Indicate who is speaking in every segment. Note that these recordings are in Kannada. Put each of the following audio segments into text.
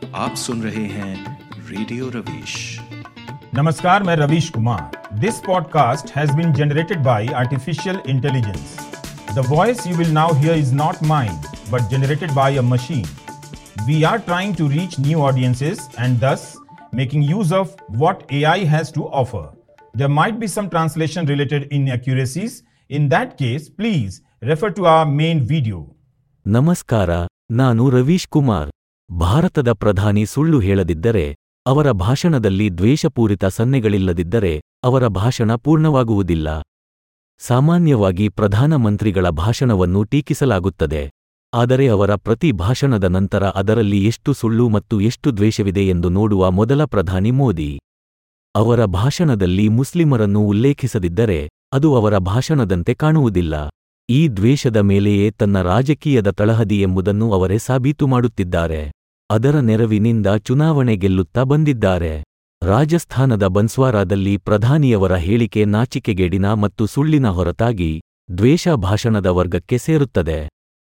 Speaker 1: आप सुन रहे हैं रेडियो रवीश
Speaker 2: नमस्कार मैं Ravish Kumar this podcast has been generated by artificial intelligence the voice you will now hear is not mine but generated by a machine we are trying to reach new audiences and thus making use of what AI has to offer. There might be some translation related inaccuracies. In that case, please refer to our main video.
Speaker 3: ನಮಸ್ಕಾರ ನಾನು ರವೀಶ್ ಕುಮಾರ್ ಭಾರತದ ಪ್ರಧಾನಿ ಸುಳ್ಳು ಹೇಳದಿದ್ದರೆ ಅವರ ಭಾಷಣದಲ್ಲಿ ದ್ವೇಷಪೂರಿತ ಸನ್ನೆಗಳಿಲ್ಲದಿದ್ದರೆ ಅವರ ಭಾಷಣ ಪೂರ್ಣವಾಗುವುದಿಲ್ಲ ಸಾಮಾನ್ಯವಾಗಿ ಪ್ರಧಾನಮಂತ್ರಿಗಳ ಭಾಷಣವನ್ನು ಟೀಕಿಸಲಾಗುತ್ತದೆ ಆದರೆ ಅವರ ಪ್ರತಿ ಭಾಷಣದ ನಂತರ ಅದರಲ್ಲಿ ಎಷ್ಟು ಸುಳ್ಳು ಮತ್ತು ಎಷ್ಟು ದ್ವೇಷವಿದೆ ಎಂದು ನೋಡುವ ಮೊದಲ ಪ್ರಧಾನಿ ಮೋದಿ ಅವರ ಭಾಷಣದಲ್ಲಿ ಮುಸ್ಲಿಮರನ್ನು ಉಲ್ಲೇಖಿಸದಿದ್ದರೆ ಅದು ಅವರ ಭಾಷಣದಂತೆ ಕಾಣುವುದಿಲ್ಲ ಈ ದ್ವೇಷದ ಮೇಲೆಯೇ ತನ್ನ ರಾಜಕೀಯದ ತಳಹದಿ ಎಂಬುದನ್ನು ಅವರೇ ಸಾಬೀತು ಮಾಡುತ್ತಿದ್ದಾರೆ ಅದರ ನೆರವಿನಿಂದ ಚುನಾವಣೆ ಗೆಲ್ಲುತ್ತಾ ಬಂದಿದ್ದಾರೆ ರಾಜಸ್ಥಾನದ ಬನ್ಸ್ವಾರಾದಲ್ಲಿ ಪ್ರಧಾನಿಯವರ ಹೇಳಿಕೆ ನಾಚಿಕೆಗೇಡಿನ ಮತ್ತು ಸುಳ್ಳಿನ ಹೊರತಾಗಿ ದ್ವೇಷ ಭಾಷಣದ ವರ್ಗಕ್ಕೆ ಸೇರುತ್ತದೆ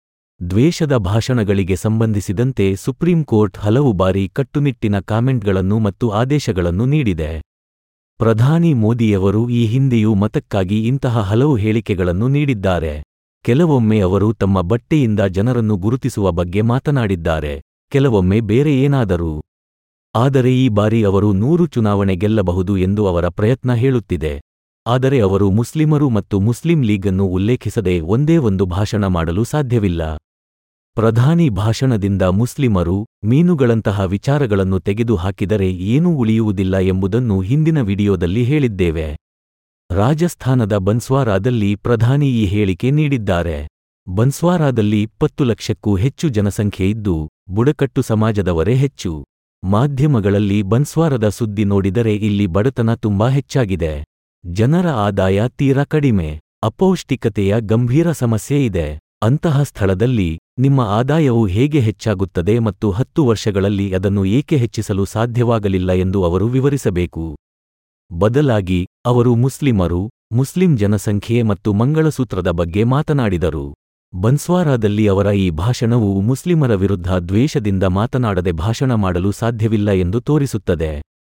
Speaker 3: ದ್ವೇಷದ ಭಾಷಣಗಳಿಗೆ ಸಂಬಂಧಿಸಿದಂತೆ ಸುಪ್ರೀಂ ಕೋರ್ಟ್ ಹಲವು ಬಾರಿ ಕಟ್ಟುನಿಟ್ಟಿನ ಕಾಮೆಂಟ್ಗಳನ್ನು ಮತ್ತು ಆದೇಶಗಳನ್ನು ನೀಡಿದೆ ಪ್ರಧಾನಿ ಮೋದಿಯವರು ಈ ಹಿಂದೆಯೂ ಮತಕ್ಕಾಗಿ ಇಂತಹ ಹಲವು ಹೇಳಿಕೆಗಳನ್ನು ನೀಡಿದ್ದಾರೆ ಕೆಲವೊಮ್ಮೆ ಅವರು ತಮ್ಮ ಬಟ್ಟೆಯಿಂದ ಜನರನ್ನು ಗುರುತಿಸುವ ಬಗ್ಗೆ ಮಾತನಾಡಿದ್ದಾರೆ ಕೆಲವೊಮ್ಮೆ ಬೇರೆ ಏನಾದರೂ ಆದರೆ ಈ ಬಾರಿ ಅವರು ನೂರು ಚುನಾವಣೆ ಗೆಲ್ಲಬಹುದು ಎಂದು ಅವರ ಪ್ರಯತ್ನ ಹೇಳುತ್ತಿದೆ ಆದರೆ ಅವರು ಮುಸ್ಲಿಮರು ಮತ್ತು ಮುಸ್ಲಿಂ ಲೀಗನ್ನು ಉಲ್ಲೇಖಿಸದೆ ಒಂದೇ ಒಂದು ಭಾಷಣ ಮಾಡಲು ಸಾಧ್ಯವಿಲ್ಲ ಪ್ರಧಾನಿ ಭಾಷಣದಿಂದ ಮುಸ್ಲಿಮರು ಮೀನುಗಳಂತಹ ವಿಚಾರಗಳನ್ನು ತೆಗೆದುಹಾಕಿದರೆ ಏನೂ ಉಳಿಯುವುದಿಲ್ಲ ಎಂಬುದನ್ನು ಹಿಂದಿನ ವಿಡಿಯೋದಲ್ಲಿ ಹೇಳಿದ್ದೇವೆ ರಾಜಸ್ಥಾನದ ಬನ್ಸ್ವಾರಾದಲ್ಲಿ ಪ್ರಧಾನಿ ಈ ಹೇಳಿಕೆ ನೀಡಿದ್ದಾರೆ ಬನ್ಸ್ವಾರಾದಲ್ಲಿ ಇಪ್ಪತ್ತು ಲಕ್ಷಕ್ಕೂ ಹೆಚ್ಚು ಜನಸಂಖ್ಯೆ ಇದ್ದು ಬುಡಕಟ್ಟು ಸಮಾಜದವರೇ ಹೆಚ್ಚು ಮಾಧ್ಯಮಗಳಲ್ಲಿ ಬನ್ಸ್ವಾರದ ಸುದ್ದಿ ನೋಡಿದರೆ ಇಲ್ಲಿ ಬಡತನ ತುಂಬಾ ಹೆಚ್ಚಾಗಿದೆ ಜನರ ಆದಾಯ ತೀರಾ ಕಡಿಮೆ ಅಪೌಷ್ಟಿಕತೆಯ ಗಂಭೀರ ಸಮಸ್ಯೆ ಇದೆ ಅಂತಹ ಸ್ಥಳದಲ್ಲಿ ನಿಮ್ಮ ಆದಾಯವು ಹೇಗೆ ಹೆಚ್ಚಾಗುತ್ತದೆ ಮತ್ತು ಹತ್ತು ವರ್ಷಗಳಲ್ಲಿ ಅದನ್ನು ಏಕೆ ಹೆಚ್ಚಿಸಲು ಸಾಧ್ಯವಾಗಲಿಲ್ಲ ಎಂದು ಅವರು ವಿವರಿಸಬೇಕು ಬದಲಾಗಿ ಅವರು ಮುಸ್ಲಿಮರು ಮುಸ್ಲಿಂ ಜನಸಂಖ್ಯೆ ಮತ್ತು ಮಂಗಳಸೂತ್ರದ ಬಗ್ಗೆ ಮಾತನಾಡಿದರು ಬನ್ಸ್ವಾರಾದಲ್ಲಿ ಅವರ ಈ ಭಾಷಣವು ಮುಸ್ಲಿಮರ ವಿರುದ್ಧ ದ್ವೇಷದಿಂದ ಮಾತನಾಡದೆ ಭಾಷಣ ಮಾಡಲು ಸಾಧ್ಯವಿಲ್ಲ ಎಂದು ತೋರಿಸುತ್ತದೆ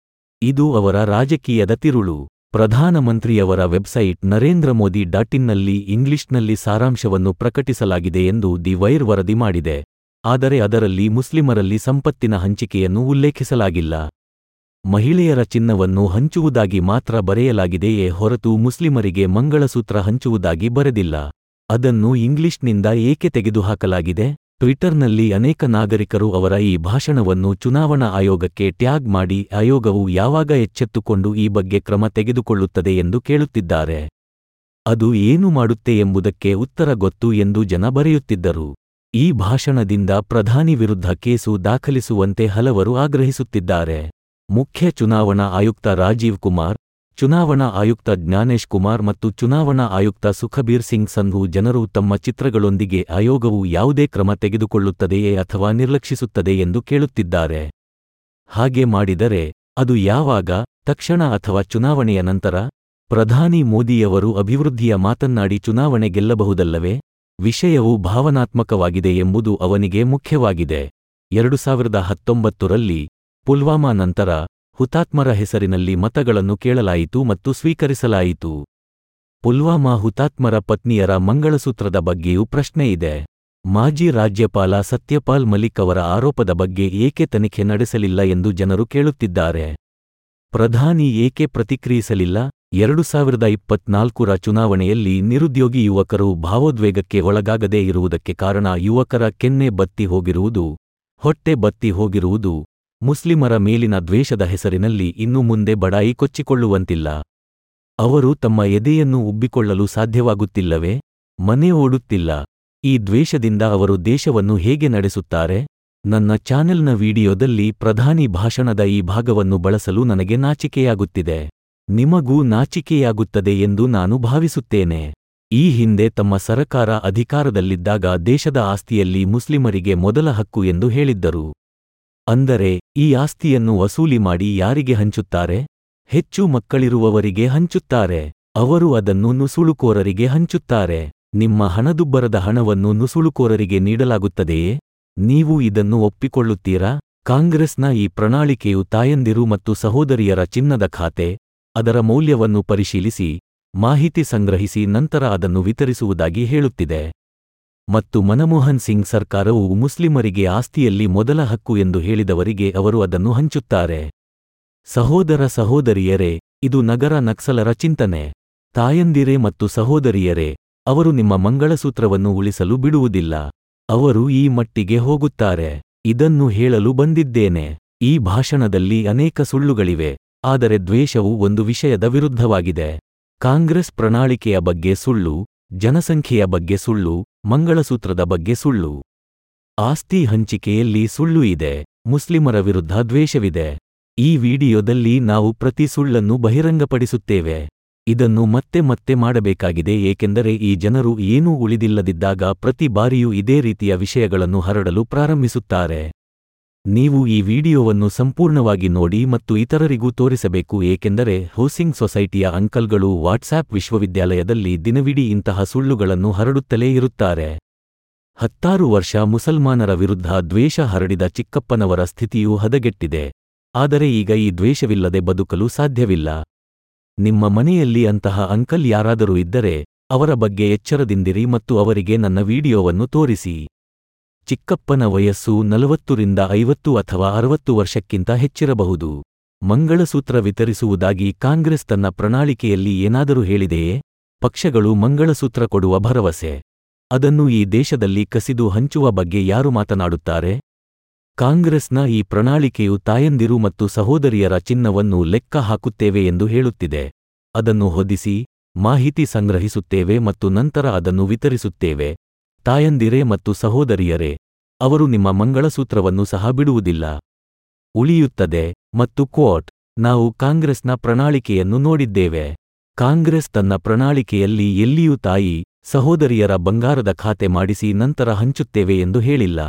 Speaker 3: ಇದು ಅವರ ರಾಜಕೀಯದ ತಿರುಳು ಪ್ರಧಾನಮಂತ್ರಿಯವರ ವೆಬ್ಸೈಟ್ ನರೇಂದ್ರ ಮೋದಿ ಡಾಟ್ ಇನ್ನಲ್ಲಿ ಇಂಗ್ಲಿಷ್ನಲ್ಲಿ ಸಾರಾಂಶವನ್ನು ಪ್ರಕಟಿಸಲಾಗಿದೆ ಎಂದು ದಿ ವೈರ್ ವರದಿ ಮಾಡಿದೆ ಆದರೆ ಅದರಲ್ಲಿ ಮುಸ್ಲಿಮರಲ್ಲಿ ಸಂಪತ್ತಿನ ಹಂಚಿಕೆಯನ್ನು ಉಲ್ಲೇಖಿಸಲಾಗಿಲ್ಲ ಮಹಿಳೆಯರ ಚಿನ್ನವನ್ನು ಹಂಚುವುದಾಗಿ ಮಾತ್ರ ಬರೆಯಲಾಗಿದೆಯೇ ಹೊರತು ಮುಸ್ಲಿಮರಿಗೆ ಮಂಗಳಸೂತ್ರ ಹಂಚುವುದಾಗಿ ಬರೆದಿಲ್ಲ ಅದನ್ನು ಇಂಗ್ಲಿಷ್ನಿಂದ ಏಕೆ ತೆಗೆದುಹಾಕಲಾಗಿದೆ ಟ್ವಿಟರ್ನಲ್ಲಿ ಅನೇಕ ನಾಗರಿಕರು ಅವರ ಈ ಭಾಷಣವನ್ನು ಚುನಾವಣಾ ಆಯೋಗಕ್ಕೆ ಟ್ಯಾಗ್ ಮಾಡಿ ಆಯೋಗವು ಯಾವಾಗ ಎಚ್ಚೆತ್ತುಕೊಂಡು ಈ ಬಗ್ಗೆ ಕ್ರಮ ತೆಗೆದುಕೊಳ್ಳುತ್ತದೆ ಎಂದು ಕೇಳುತ್ತಿದ್ದಾರೆ ಅದು ಏನು ಮಾಡುತ್ತೆ ಎಂಬುದಕ್ಕೆ ಉತ್ತರ ಗೊತ್ತು ಎಂದು ಜನ ಬರೆಯುತ್ತಿದ್ದರು ಈ ಭಾಷಣದಿಂದ ಪ್ರಧಾನಿ ವಿರುದ್ಧ ಕೇಸು ದಾಖಲಿಸುವಂತೆ ಹಲವರು ಆಗ್ರಹಿಸುತ್ತಿದ್ದಾರೆ ಮುಖ್ಯ ಚುನಾವಣಾ ಆಯುಕ್ತ ರಾಜೀವ್ ಕುಮಾರ್ ಚುನಾವಣಾ ಆಯುಕ್ತ ಜ್ಞಾನೇಶ್ ಕುಮಾರ್ ಮತ್ತು ಚುನಾವಣಾ ಆಯುಕ್ತ ಸುಖಬೀರ್ ಸಿಂಗ್ ಸಂಧು ಜನರು ತಮ್ಮ ಚಿತ್ರಗಳೊಂದಿಗೆ ಆಯೋಗವು ಯಾವುದೇ ಕ್ರಮ ತೆಗೆದುಕೊಳ್ಳುತ್ತದೆಯೇ ಅಥವಾ ನಿರ್ಲಕ್ಷಿಸುತ್ತದೆ ಎಂದು ಕೇಳುತ್ತಿದ್ದಾರೆ ಹಾಗೆ ಮಾಡಿದರೆ ಅದು ಯಾವಾಗ ತಕ್ಷಣ ಅಥವಾ ಚುನಾವಣೆಯ ನಂತರ ಪ್ರಧಾನಿ ಮೋದಿಯವರು ಅಭಿವೃದ್ಧಿಯ ಮಾತನ್ನಾಡಿ ಚುನಾವಣೆ ಗೆಲ್ಲಬಹುದಲ್ಲವೇ ವಿಷಯವು ಭಾವನಾತ್ಮಕವಾಗಿದೆ ಎಂಬುದು ಅವನಿಗೆ ಮುಖ್ಯವಾಗಿದೆ ಎರಡು ಸಾವಿರದ ಹತ್ತೊಂಬತ್ತರಲ್ಲಿ ಪುಲ್ವಾಮಾ ನಂತರ ಹುತಾತ್ಮರ ಹೆಸರಿನಲ್ಲಿ ಮತಗಳನ್ನು ಕೇಳಲಾಯಿತು ಮತ್ತು ಸ್ವೀಕರಿಸಲಾಯಿತು ಪುಲ್ವಾಮಾ ಹುತಾತ್ಮರ ಪತ್ನಿಯರ ಮಂಗಳಸೂತ್ರದ ಬಗ್ಗೆಯೂ ಪ್ರಶ್ನೆ ಇದೆ ಮಾಜಿ ರಾಜ್ಯಪಾಲ ಸತ್ಯಪಾಲ್ ಮಲಿಕ್ ಅವರ ಆರೋಪದ ಬಗ್ಗೆ ಏಕೆ ತನಿಖೆ ನಡೆಸಲಿಲ್ಲ ಎಂದು ಜನರು ಕೇಳುತ್ತಿದ್ದಾರೆ ಪ್ರಧಾನಿ ಏಕೆ ಪ್ರತಿಕ್ರಿಯಿಸಲಿಲ್ಲ ಎರಡು ಸಾವಿರದ ಇಪ್ಪತ್ನಾಲ್ಕರ ಚುನಾವಣೆಯಲ್ಲಿ ನಿರುದ್ಯೋಗಿ ಯುವಕರು ಭಾವೋದ್ವೇಗಕ್ಕೆ ಒಳಗಾಗದೇ ಇರುವುದಕ್ಕೆ ಕಾರಣ ಯುವಕರ ಕೆನ್ನೆ ಬತ್ತಿ ಹೋಗಿರುವುದು ಹೊಟ್ಟೆ ಬತ್ತಿ ಹೋಗಿರುವುದು ಮುಸ್ಲಿಮರ ಮೇಲಿನ ದ್ವೇಷದ ಹೆಸರಿನಲ್ಲಿ ಇನ್ನು ಮುಂದೆ ಬಡಾಯಿ ಕೊಚ್ಚಿಕೊಳ್ಳುವಂತಿಲ್ಲ ಅವರು ತಮ್ಮ ಎದೆಯನ್ನು ಉಬ್ಬಿಕೊಳ್ಳಲು ಸಾಧ್ಯವಾಗುತ್ತಿಲ್ಲವೇ ಮನೆ ಓಡುತ್ತಿಲ್ಲ ಈ ದ್ವೇಷದಿಂದ ಅವರು ದೇಶವನ್ನು ಹೇಗೆ ನಡೆಸುತ್ತಾರೆ ನನ್ನ ಚಾನೆಲ್ನ ವಿಡಿಯೋದಲ್ಲಿ ಪ್ರಧಾನಿ ಭಾಷಣದ ಈ ಭಾಗವನ್ನು ಬಳಸಲು ನನಗೆ ನಾಚಿಕೆಯಾಗುತ್ತಿದೆ ನಿಮಗೂ ನಾಚಿಕೆಯಾಗುತ್ತದೆ ಎಂದು ನಾನು ಭಾವಿಸುತ್ತೇನೆ ಈ ಹಿಂದೆ ತಮ್ಮ ಸರಕಾರ ಅಧಿಕಾರದಲ್ಲಿದ್ದಾಗ ದೇಶದ ಆಸ್ತಿಯಲ್ಲಿ ಮುಸ್ಲಿಮರಿಗೆ ಮೊದಲ ಹಕ್ಕು ಎಂದು ಹೇಳಿದ್ದರು ಅಂದರೆ ಈ ಆಸ್ತಿಯನ್ನು ವಸೂಲಿ ಮಾಡಿ ಯಾರಿಗೆ ಹಂಚುತ್ತಾರೆ ಹೆಚ್ಚು ಮಕ್ಕಳಿರುವವರಿಗೆ ಹಂಚುತ್ತಾರೆ ಅವರು ಅದನ್ನು ನುಸುಳುಕೋರರಿಗೆ ಹಂಚುತ್ತಾರೆ ನಿಮ್ಮ ಹಣದುಬ್ಬರದ ಹಣವನ್ನು ನುಸುಳುಕೋರರಿಗೆ ನೀಡಲಾಗುತ್ತದೆಯೇ ನೀವು ಇದನ್ನು ಒಪ್ಪಿಕೊಳ್ಳುತ್ತೀರಾ ಕಾಂಗ್ರೆಸ್ನ ಈ ಪ್ರಣಾಳಿಕೆಯು ತಾಯಂದಿರು ಮತ್ತು ಸಹೋದರಿಯರ ಚಿನ್ನದ ಖಾತೆ ಅದರ ಮೌಲ್ಯವನ್ನು ಪರಿಶೀಲಿಸಿ ಮಾಹಿತಿ ಸಂಗ್ರಹಿಸಿ ನಂತರ ಅದನ್ನು ವಿತರಿಸುವುದಾಗಿ ಹೇಳುತ್ತಿದೆ ಮತ್ತು ಮನಮೋಹನ್ ಸಿಂಗ್ ಸರ್ಕಾರವು ಮುಸ್ಲಿಮರಿಗೆ ಆಸ್ತಿಯಲ್ಲಿ ಮೊದಲ ಹಕ್ಕು ಎಂದು ಹೇಳಿದವರಿಗೆ ಅವರು ಅದನ್ನು ಹಂಚುತ್ತಾರೆ ಸಹೋದರ ಸಹೋದರಿಯರೇ ಇದು ನಗರ ನಕ್ಸಲರ ಚಿಂತನೆ ತಾಯಂದಿರೇ ಮತ್ತು ಸಹೋದರಿಯರೇ ಅವರು ನಿಮ್ಮ ಮಂಗಳಸೂತ್ರವನ್ನು ಉಳಿಸಲು ಬಿಡುವುದಿಲ್ಲ ಅವರು ಈ ಮಟ್ಟಿಗೆ ಹೋಗುತ್ತಾರೆ ಇದನ್ನು ಹೇಳಲು ಬಂದಿದ್ದೇನೆ ಈ ಭಾಷಣದಲ್ಲಿ ಅನೇಕ ಸುಳ್ಳುಗಳಿವೆ ಆದರೆ ದ್ವೇಷವು ಒಂದು ವಿಷಯದ ವಿರುದ್ಧವಾಗಿದೆ ಕಾಂಗ್ರೆಸ್ ಪ್ರಣಾಳಿಕೆಯ ಬಗ್ಗೆ ಸುಳ್ಳು ಜನಸಂಖ್ಯೆಯ ಬಗ್ಗೆ ಸುಳ್ಳು ಮಂಗಳಸೂತ್ರದ ಬಗ್ಗೆ ಸುಳ್ಳು ಆಸ್ತಿ ಹಂಚಿಕೆಯಲ್ಲಿ ಸುಳ್ಳು ಇದೆ ಮುಸ್ಲಿಮರ ವಿರುದ್ಧ ದ್ವೇಷವಿದೆ ಈ ವಿಡಿಯೋದಲ್ಲಿ ನಾವು ಪ್ರತಿ ಸುಳ್ಳನ್ನು ಬಹಿರಂಗಪಡಿಸುತ್ತೇವೆ ಇದನ್ನು ಮತ್ತೆ ಮತ್ತೆ ಮಾಡಬೇಕಾಗಿದೆ ಏಕೆಂದರೆ ಈ ಜನರು ಏನೂ ಉಳಿದಿಲ್ಲದಿದ್ದಾಗ ಪ್ರತಿ ಬಾರಿಯೂ ಇದೇ ರೀತಿಯ ವಿಷಯಗಳನ್ನು ಹರಡಲು ಪ್ರಾರಂಭಿಸುತ್ತಾರೆ ನೀವು ಈ ವಿಡಿಯೋವನ್ನು ಸಂಪೂರ್ಣವಾಗಿ ನೋಡಿ ಮತ್ತು ಇತರರಿಗೂ ತೋರಿಸಬೇಕು ಏಕೆಂದರೆ ಹೌಸಿಂಗ್ ಸೊಸೈಟಿಯ ಅಂಕಲ್ಗಳು ವಾಟ್ಸ್ಆಪ್ ವಿಶ್ವವಿದ್ಯಾಲಯದಲ್ಲಿ ದಿನವಿಡೀ ಇಂತಹ ಸುಳ್ಳುಗಳನ್ನು ಹರಡುತ್ತಲೇ ಇರುತ್ತಾರೆ ಹತ್ತಾರು ವರ್ಷ ಮುಸಲ್ಮಾನರ ವಿರುದ್ಧ ದ್ವೇಷ ಹರಡಿದ ಚಿಕ್ಕಪ್ಪನವರ ಸ್ಥಿತಿಯೂ ಹದಗೆಟ್ಟಿದೆ ಆದರೆ ಈಗ ಈ ದ್ವೇಷವಿಲ್ಲದೆ ಬದುಕಲು ಸಾಧ್ಯವಿಲ್ಲ ನಿಮ್ಮ ಮನೆಯಲ್ಲಿ ಅಂತಹ ಅಂಕಲ್ ಯಾರಾದರೂ ಇದ್ದರೆ ಅವರ ಬಗ್ಗೆ ಎಚ್ಚರದಿಂದಿರಿ ಮತ್ತು ಅವರಿಗೆ ನನ್ನ ವಿಡಿಯೋವನ್ನು ತೋರಿಸಿ ಚಿಕ್ಕಪ್ಪನ ವಯಸ್ಸು ನಲವತ್ತರಿಂದ ಐವತ್ತು ಅಥವಾ ಅರವತ್ತು ವರ್ಷಕ್ಕಿಂತ ಹೆಚ್ಚಿರಬಹುದು ಮಂಗಳಸೂತ್ರ ವಿತರಿಸುವುದಾಗಿ ಕಾಂಗ್ರೆಸ್ ತನ್ನ ಪ್ರಣಾಳಿಕೆಯಲ್ಲಿ ಏನಾದರೂ ಹೇಳಿದೆಯೇ ಪಕ್ಷಗಳು ಮಂಗಳಸೂತ್ರ ಕೊಡುವ ಭರವಸೆ ಅದನ್ನು ಈ ದೇಶದಲ್ಲಿ ಕಸಿದು ಹಂಚುವ ಬಗ್ಗೆ ಯಾರು ಮಾತನಾಡುತ್ತಾರೆ ಕಾಂಗ್ರೆಸ್ನ ಈ ಪ್ರಣಾಳಿಕೆಯು ತಾಯಂದಿರು ಮತ್ತು ಸಹೋದರಿಯರ ಚಿನ್ನವನ್ನು ಲೆಕ್ಕ ಹಾಕುತ್ತೇವೆ ಎಂದು ಹೇಳುತ್ತಿದೆ ಅದನ್ನು ಹೊದಿಸಿ ಮಾಹಿತಿ ಸಂಗ್ರಹಿಸುತ್ತೇವೆ ಮತ್ತು ನಂತರ ಅದನ್ನು ವಿತರಿಸುತ್ತೇವೆ ತಾಯಂದಿರೇ ಮತ್ತು ಸಹೋದರಿಯರೇ ಅವರು ನಿಮ್ಮ ಮಂಗಳಸೂತ್ರವನ್ನು ಸಹ ಬಿಡುವುದಿಲ್ಲ ಉಳಿಯುತ್ತದೆ ಮತ್ತು ಕೋಟ್ ನಾವು ಕಾಂಗ್ರೆಸ್ನ ಪ್ರಣಾಳಿಕೆಯನ್ನು ನೋಡಿದ್ದೇವೆ ಕಾಂಗ್ರೆಸ್ ತನ್ನ ಪ್ರಣಾಳಿಕೆಯಲ್ಲಿ ಎಲ್ಲಿಯೂ ತಾಯಿ ಸಹೋದರಿಯರ ಬಂಗಾರದ ಖಾತೆ ಮಾಡಿಸಿ ನಂತರ ಹಂಚುತ್ತೇವೆ ಎಂದು ಹೇಳಿಲ್ಲ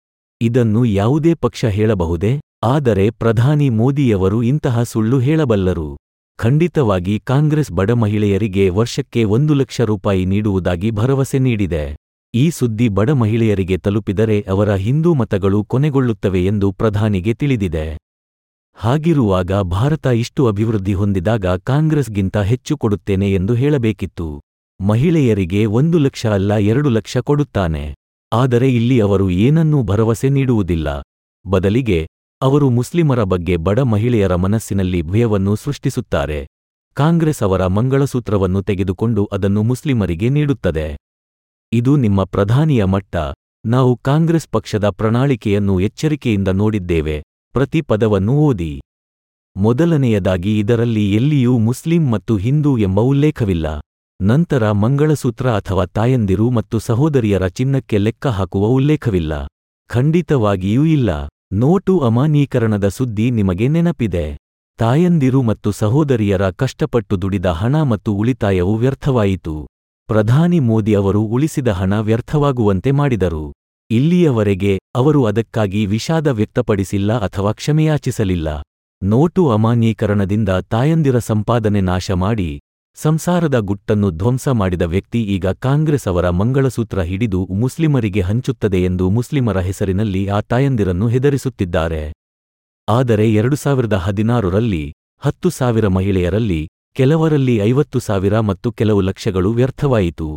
Speaker 3: ಇದನ್ನು ಯಾವುದೇ ಪಕ್ಷ ಹೇಳಬಹುದೇ ಆದರೆ ಪ್ರಧಾನಿ ಮೋದಿಯವರು ಇಂತಹ ಸುಳ್ಳು ಹೇಳಬಲ್ಲರು ಖಂಡಿತವಾಗಿ ಕಾಂಗ್ರೆಸ್ ಬಡ ಮಹಿಳೆಯರಿಗೆ ವರ್ಷಕ್ಕೆ ಒಂದು ಲಕ್ಷ ರೂಪಾಯಿ ನೀಡುವುದಾಗಿ ಭರವಸೆ ನೀಡಿದೆ ಈ ಸುದ್ದಿ ಬಡ ಮಹಿಳೆಯರಿಗೆ ತಲುಪಿದರೆ ಅವರ ಹಿಂದೂ ಮತಗಳು ಕೊನೆಗೊಳ್ಳುತ್ತವೆ ಎಂದು ಪ್ರಧಾನಿಗೆ ತಿಳಿದಿದೆ ಹಾಗಿರುವಾಗ ಭಾರತ ಇಷ್ಟು ಅಭಿವೃದ್ಧಿ ಹೊಂದಿದಾಗ ಕಾಂಗ್ರೆಸ್ಗಿಂತ ಹೆಚ್ಚು ಕೊಡುತ್ತೇನೆ ಎಂದು ಹೇಳಬೇಕಿತ್ತು ಮಹಿಳೆಯರಿಗೆ ಒಂದು ಲಕ್ಷ ಅಲ್ಲ ಎರಡು ಲಕ್ಷ ಕೊಡುತ್ತಾನೆ ಆದರೆ ಇಲ್ಲಿ ಅವರು ಏನನ್ನೂ ಭರವಸೆ ನೀಡುವುದಿಲ್ಲ ಬದಲಿಗೆ ಅವರು ಮುಸ್ಲಿಮರ ಬಗ್ಗೆ ಬಡ ಮಹಿಳೆಯರ ಮನಸ್ಸಿನಲ್ಲಿ ಭಯವನ್ನು ಸೃಷ್ಟಿಸುತ್ತಾರೆ ಕಾಂಗ್ರೆಸ್ ಅವರ ಮಂಗಳಸೂತ್ರವನ್ನು ತೆಗೆದುಕೊಂಡು ಅದನ್ನು ಮುಸ್ಲಿಮರಿಗೆ ನೀಡುತ್ತದೆ ಇದು ನಿಮ್ಮ ಪ್ರಧಾನಿಯ ಮಟ್ಟ ನಾವು ಕಾಂಗ್ರೆಸ್ ಪಕ್ಷದ ಪ್ರಣಾಳಿಕೆಯನ್ನು ಎಚ್ಚರಿಕೆಯಿಂದ ನೋಡಿದ್ದೇವೆ ಪ್ರತಿ ಪದವನ್ನು ಓದಿ ಮೊದಲನೆಯದಾಗಿ ಇದರಲ್ಲಿ ಎಲ್ಲಿಯೂ ಮುಸ್ಲಿಂ ಮತ್ತು ಹಿಂದೂ ಎಂಬ ಉಲ್ಲೇಖವಿಲ್ಲ ನಂತರ ಮಂಗಳಸೂತ್ರ ಅಥವಾ ತಾಯಂದಿರು ಮತ್ತು ಸಹೋದರಿಯರ ಚಿನ್ನಕ್ಕೆ ಲೆಕ್ಕ ಹಾಕುವ ಉಲ್ಲೇಖವಿಲ್ಲ ಖಂಡಿತವಾಗಿಯೂ ಇಲ್ಲ ನೋಟು ಅಮಾನ್ಯೀಕರಣದ ಸುದ್ದಿ ನಿಮಗೆ ನೆನಪಿದೆ ತಾಯಂದಿರು ಮತ್ತು ಸಹೋದರಿಯರ ಕಷ್ಟಪಟ್ಟು ದುಡಿದ ಹಣ ಮತ್ತು ಉಳಿತಾಯವು ವ್ಯರ್ಥವಾಯಿತು ಪ್ರಧಾನಿ ಮೋದಿ ಅವರು ಉಳಿಸಿದ ಹಣ ವ್ಯರ್ಥವಾಗುವಂತೆ ಮಾಡಿದರು ಇಲ್ಲಿಯವರೆಗೆ ಅವರು ಅದಕ್ಕಾಗಿ ವಿಷಾದ ವ್ಯಕ್ತಪಡಿಸಿಲ್ಲ ಅಥವಾ ಕ್ಷಮೆಯಾಚಿಸಲಿಲ್ಲ ನೋಟು ಅಮಾನ್ಯೀಕರಣದಿಂದ ತಾಯಂದಿರ ಸಂಪಾದನೆ ನಾಶ ಮಾಡಿ ಸಂಸಾರದ ಗುಟ್ಟನ್ನು ಧ್ವಂಸ ಮಾಡಿದ ವ್ಯಕ್ತಿ ಈಗ ಕಾಂಗ್ರೆಸ್ ಅವರ ಮಂಗಳಸೂತ್ರ ಹಿಡಿದು ಮುಸ್ಲಿಮರಿಗೆ ಹಂಚುತ್ತದೆ ಎಂದು ಮುಸ್ಲಿಮರ ಹೆಸರಿನಲ್ಲಿ ಆ ತಾಯಂದಿರನ್ನು ಹೆದರಿಸುತ್ತಿದ್ದಾರೆ ಆದರೆ ಎರಡು ಸಾವಿರದ ಹದಿನಾರರಲ್ಲಿ ಹತ್ತು ಸಾವಿರ ಮಹಿಳೆಯರಲ್ಲಿ ಕೆಲವರಲ್ಲಿ ಐವತ್ತು ಸಾವಿರ ಮತ್ತು ಕೆಲವು ಲಕ್ಷಗಳು ವ್ಯರ್ಥವಾಯಿತು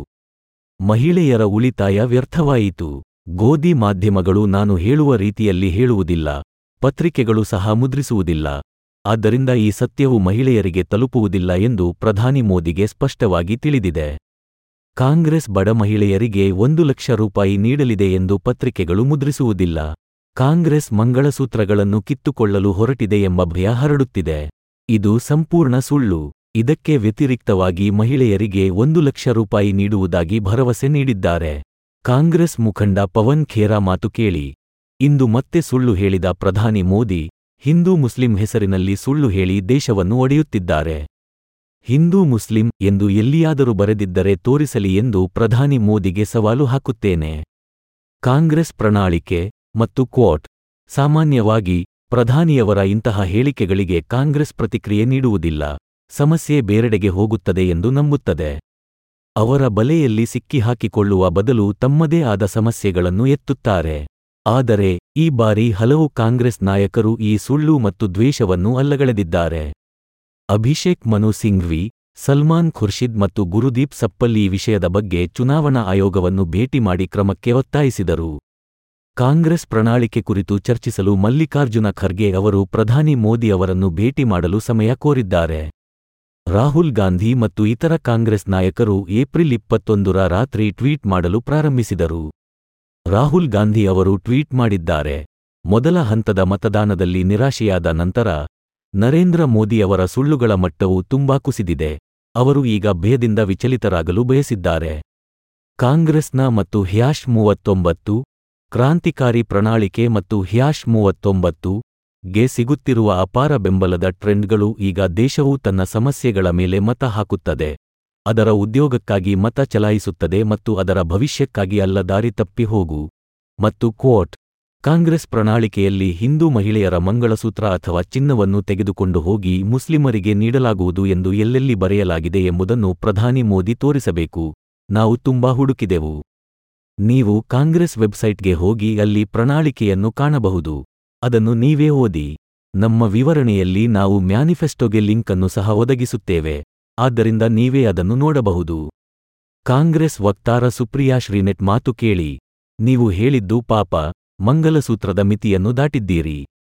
Speaker 3: ಮಹಿಳೆಯರ ಉಳಿತಾಯ ವ್ಯರ್ಥವಾಯಿತು ಗೋಧಿ ಮಾಧ್ಯಮಗಳು ನಾನು ಹೇಳುವ ರೀತಿಯಲ್ಲಿ ಹೇಳುವುದಿಲ್ಲ ಪತ್ರಿಕೆಗಳು ಸಹ ಮುದ್ರಿಸುವುದಿಲ್ಲ ಆದ್ದರಿಂದ ಈ ಸತ್ಯವು ಮಹಿಳೆಯರಿಗೆ ತಲುಪುವುದಿಲ್ಲ ಎಂದು ಪ್ರಧಾನಿ ಮೋದಿಗೆ ಸ್ಪಷ್ಟವಾಗಿ ತಿಳಿದಿದೆ ಕಾಂಗ್ರೆಸ್ ಬಡ ಮಹಿಳೆಯರಿಗೆ ಒಂದು ಲಕ್ಷ ರೂಪಾಯಿ ನೀಡಲಿದೆ ಎಂದು ಪತ್ರಿಕೆಗಳು ಮುದ್ರಿಸುವುದಿಲ್ಲ ಕಾಂಗ್ರೆಸ್ ಮಂಗಳಸೂತ್ರಗಳನ್ನು ಕಿತ್ತುಕೊಳ್ಳಲು ಹೊರಟಿದೆ ಎಂಬ ಭಯ ಹರಡುತ್ತಿದೆ ಇದು ಸಂಪೂರ್ಣ ಸುಳ್ಳು ಇದಕ್ಕೆ ವ್ಯತಿರಿಕ್ತವಾಗಿ ಮಹಿಳೆಯರಿಗೆ ಒಂದು ಲಕ್ಷ ರೂಪಾಯಿ ನೀಡುವುದಾಗಿ ಭರವಸೆ ನೀಡಿದ್ದಾರೆ ಕಾಂಗ್ರೆಸ್ ಮುಖಂಡ ಪವನ್ ಖೇರಾ ಮಾತು ಕೇಳಿ ಇಂದು ಮತ್ತೆ ಸುಳ್ಳು ಹೇಳಿದ ಪ್ರಧಾನಿ ಮೋದಿ ಹಿಂದೂ ಮುಸ್ಲಿಂ ಹೆಸರಿನಲ್ಲಿ ಸುಳ್ಳು ಹೇಳಿ ದೇಶವನ್ನು ಒಡೆಯುತ್ತಿದ್ದಾರೆ ಹಿಂದೂ ಮುಸ್ಲಿಂ ಎಂದು ಎಲ್ಲಿಯಾದರೂ ಬರೆದಿದ್ದರೆ ತೋರಿಸಲಿ ಎಂದು ಪ್ರಧಾನಿ ಮೋದಿಗೆ ಸವಾಲು ಹಾಕುತ್ತೇನೆ ಕಾಂಗ್ರೆಸ್ ಪ್ರಣಾಳಿಕೆ ಮತ್ತು ಕ್ವಾಟ್ ಸಾಮಾನ್ಯವಾಗಿ ಪ್ರಧಾನಿಯವರ ಇಂತಹ ಹೇಳಿಕೆಗಳಿಗೆ ಕಾಂಗ್ರೆಸ್ ಪ್ರತಿಕ್ರಿಯೆ ನೀಡುವುದಿಲ್ಲ ಸಮಸ್ಯೆ ಬೇರೆಡೆಗೆ ಹೋಗುತ್ತದೆ ಎಂದು ನಂಬುತ್ತದೆ ಅವರ ಬಲೆಯಲ್ಲಿ ಸಿಕ್ಕಿಹಾಕಿಕೊಳ್ಳುವ ಬದಲು ತಮ್ಮದೇ ಆದ ಸಮಸ್ಯೆಗಳನ್ನು ಎತ್ತುತ್ತಾರೆ ಆದರೆ ಈ ಬಾರಿ ಹಲವು ಕಾಂಗ್ರೆಸ್ ನಾಯಕರು ಈ ಸುಳ್ಳು ಮತ್ತು ದ್ವೇಷವನ್ನು ಅಲ್ಲಗಳೆದಿದ್ದಾರೆ ಅಭಿಷೇಕ್ ಮನು ಸಿಂಘ್ವಿ ಸಲ್ಮಾನ್ ಖುರ್ಷಿದ್ ಮತ್ತು ಗುರುದೀಪ್ ಸಪ್ಪಲ್ಲಿ ಈ ವಿಷಯದ ಬಗ್ಗೆ ಚುನಾವಣಾ ಆಯೋಗವನ್ನು ಭೇಟಿ ಮಾಡಿ ಕ್ರಮಕ್ಕೆ ಒತ್ತಾಯಿಸಿದರು ಕಾಂಗ್ರೆಸ್ ಪ್ರಣಾಳಿಕೆ ಕುರಿತು ಚರ್ಚಿಸಲು ಮಲ್ಲಿಕಾರ್ಜುನ ಖರ್ಗೆ ಅವರು ಪ್ರಧಾನಿ ಮೋದಿ ಅವರನ್ನು ಭೇಟಿ ಮಾಡಲು ಸಮಯ ಕೋರಿದ್ದಾರೆ ರಾಹುಲ್ ಗಾಂಧಿ ಮತ್ತು ಇತರ ಕಾಂಗ್ರೆಸ್ ನಾಯಕರು ಏಪ್ರಿಲ್ ಇಪ್ಪತ್ತೊಂದರ ರಾತ್ರಿ ಟ್ವೀಟ್ ಮಾಡಲು ಪ್ರಾರಂಭಿಸಿದರು ರಾಹುಲ್ ಗಾಂಧಿ ಅವರು ಟ್ವೀಟ್ ಮಾಡಿದ್ದಾರೆ ಮೊದಲ ಹಂತದ ಮತದಾನದಲ್ಲಿ ನಿರಾಶೆಯಾದ ನಂತರ ನರೇಂದ್ರ ಮೋದಿ ಅವರ ಸುಳ್ಳುಗಳ ಮಟ್ಟವು ತುಂಬಾ ಕುಸಿದಿದೆ ಅವರು ಈಗ ಭಯದಿಂದ ವಿಚಲಿತರಾಗಲು ಬಯಸಿದ್ದಾರೆ ಕಾಂಗ್ರೆಸ್ನ ಮತ್ತು ಹ್ಯಾಶ್ ಮೂವತ್ತೊಂಬತ್ತು ಕ್ರಾಂತಿಕಾರಿ ಪ್ರಣಾಳಿಕೆ ಮತ್ತು ಹ್ಯಾಶ್ ಮೂವತ್ತೊಂಬತ್ತು ಗೆ ಸಿಗುತ್ತಿರುವ ಅಪಾರ ಬೆಂಬಲದ ಟ್ರೆಂಡ್ಗಳು ಈಗ ದೇಶವು ತನ್ನ ಸಮಸ್ಯೆಗಳ ಮೇಲೆ ಮತ ಹಾಕುತ್ತದೆ ಅದರ ಉದ್ಯೋಗಕ್ಕಾಗಿ ಮತ ಚಲಾಯಿಸುತ್ತದೆ ಮತ್ತು ಅದರ ಭವಿಷ್ಯಕ್ಕಾಗಿ ಅಲ್ಲ ದಾರಿ ತಪ್ಪಿ ಹೋಗು ಮತ್ತು ಕ್ವೋಟ್ ಕಾಂಗ್ರೆಸ್ ಪ್ರಣಾಳಿಕೆಯಲ್ಲಿ ಹಿಂದೂ ಮಹಿಳೆಯರ ಮಂಗಳಸೂತ್ರ ಅಥವಾ ಚಿನ್ನವನ್ನು ತೆಗೆದುಕೊಂಡು ಹೋಗಿ ಮುಸ್ಲಿಮರಿಗೆ ನೀಡಲಾಗುವುದು ಎಂದು ಎಲ್ಲೆಲ್ಲಿ ಬರೆಯಲಾಗಿದೆ ಎಂಬುದನ್ನು ಪ್ರಧಾನಿ ಮೋದಿ ತೋರಿಸಬೇಕು ನಾವು ತುಂಬಾ ಹುಡುಕಿದೆವು ನೀವು ಕಾಂಗ್ರೆಸ್ ವೆಬ್ಸೈಟ್ಗೆ ಹೋಗಿ ಅಲ್ಲಿ ಪ್ರಣಾಳಿಕೆಯನ್ನು ಕಾಣಬಹುದು ಅದನ್ನು ನೀವೇ ಓದಿ ನಮ್ಮ ವಿವರಣೆಯಲ್ಲಿ ನಾವು ಮ್ಯಾನಿಫೆಸ್ಟೋಗೆ ಲಿಂಕ್ ಅನ್ನು ಸಹ ಒದಗಿಸುತ್ತೇವೆ ಆದ್ದರಿಂದ ನೀವೇ ಅದನ್ನು ನೋಡಬಹುದು ಕಾಂಗ್ರೆಸ್ ವಕ್ತಾರ ಸುಪ್ರಿಯಾ ಶ್ರೀನೆಟ್ ಮಾತು ಕೇಳಿ ನೀವು ಹೇಳಿದ್ದು ಪಾಪ ಮಂಗಲಸೂತ್ರದ ಮಿತಿಯನ್ನು ದಾಟಿದ್ದೀರಿ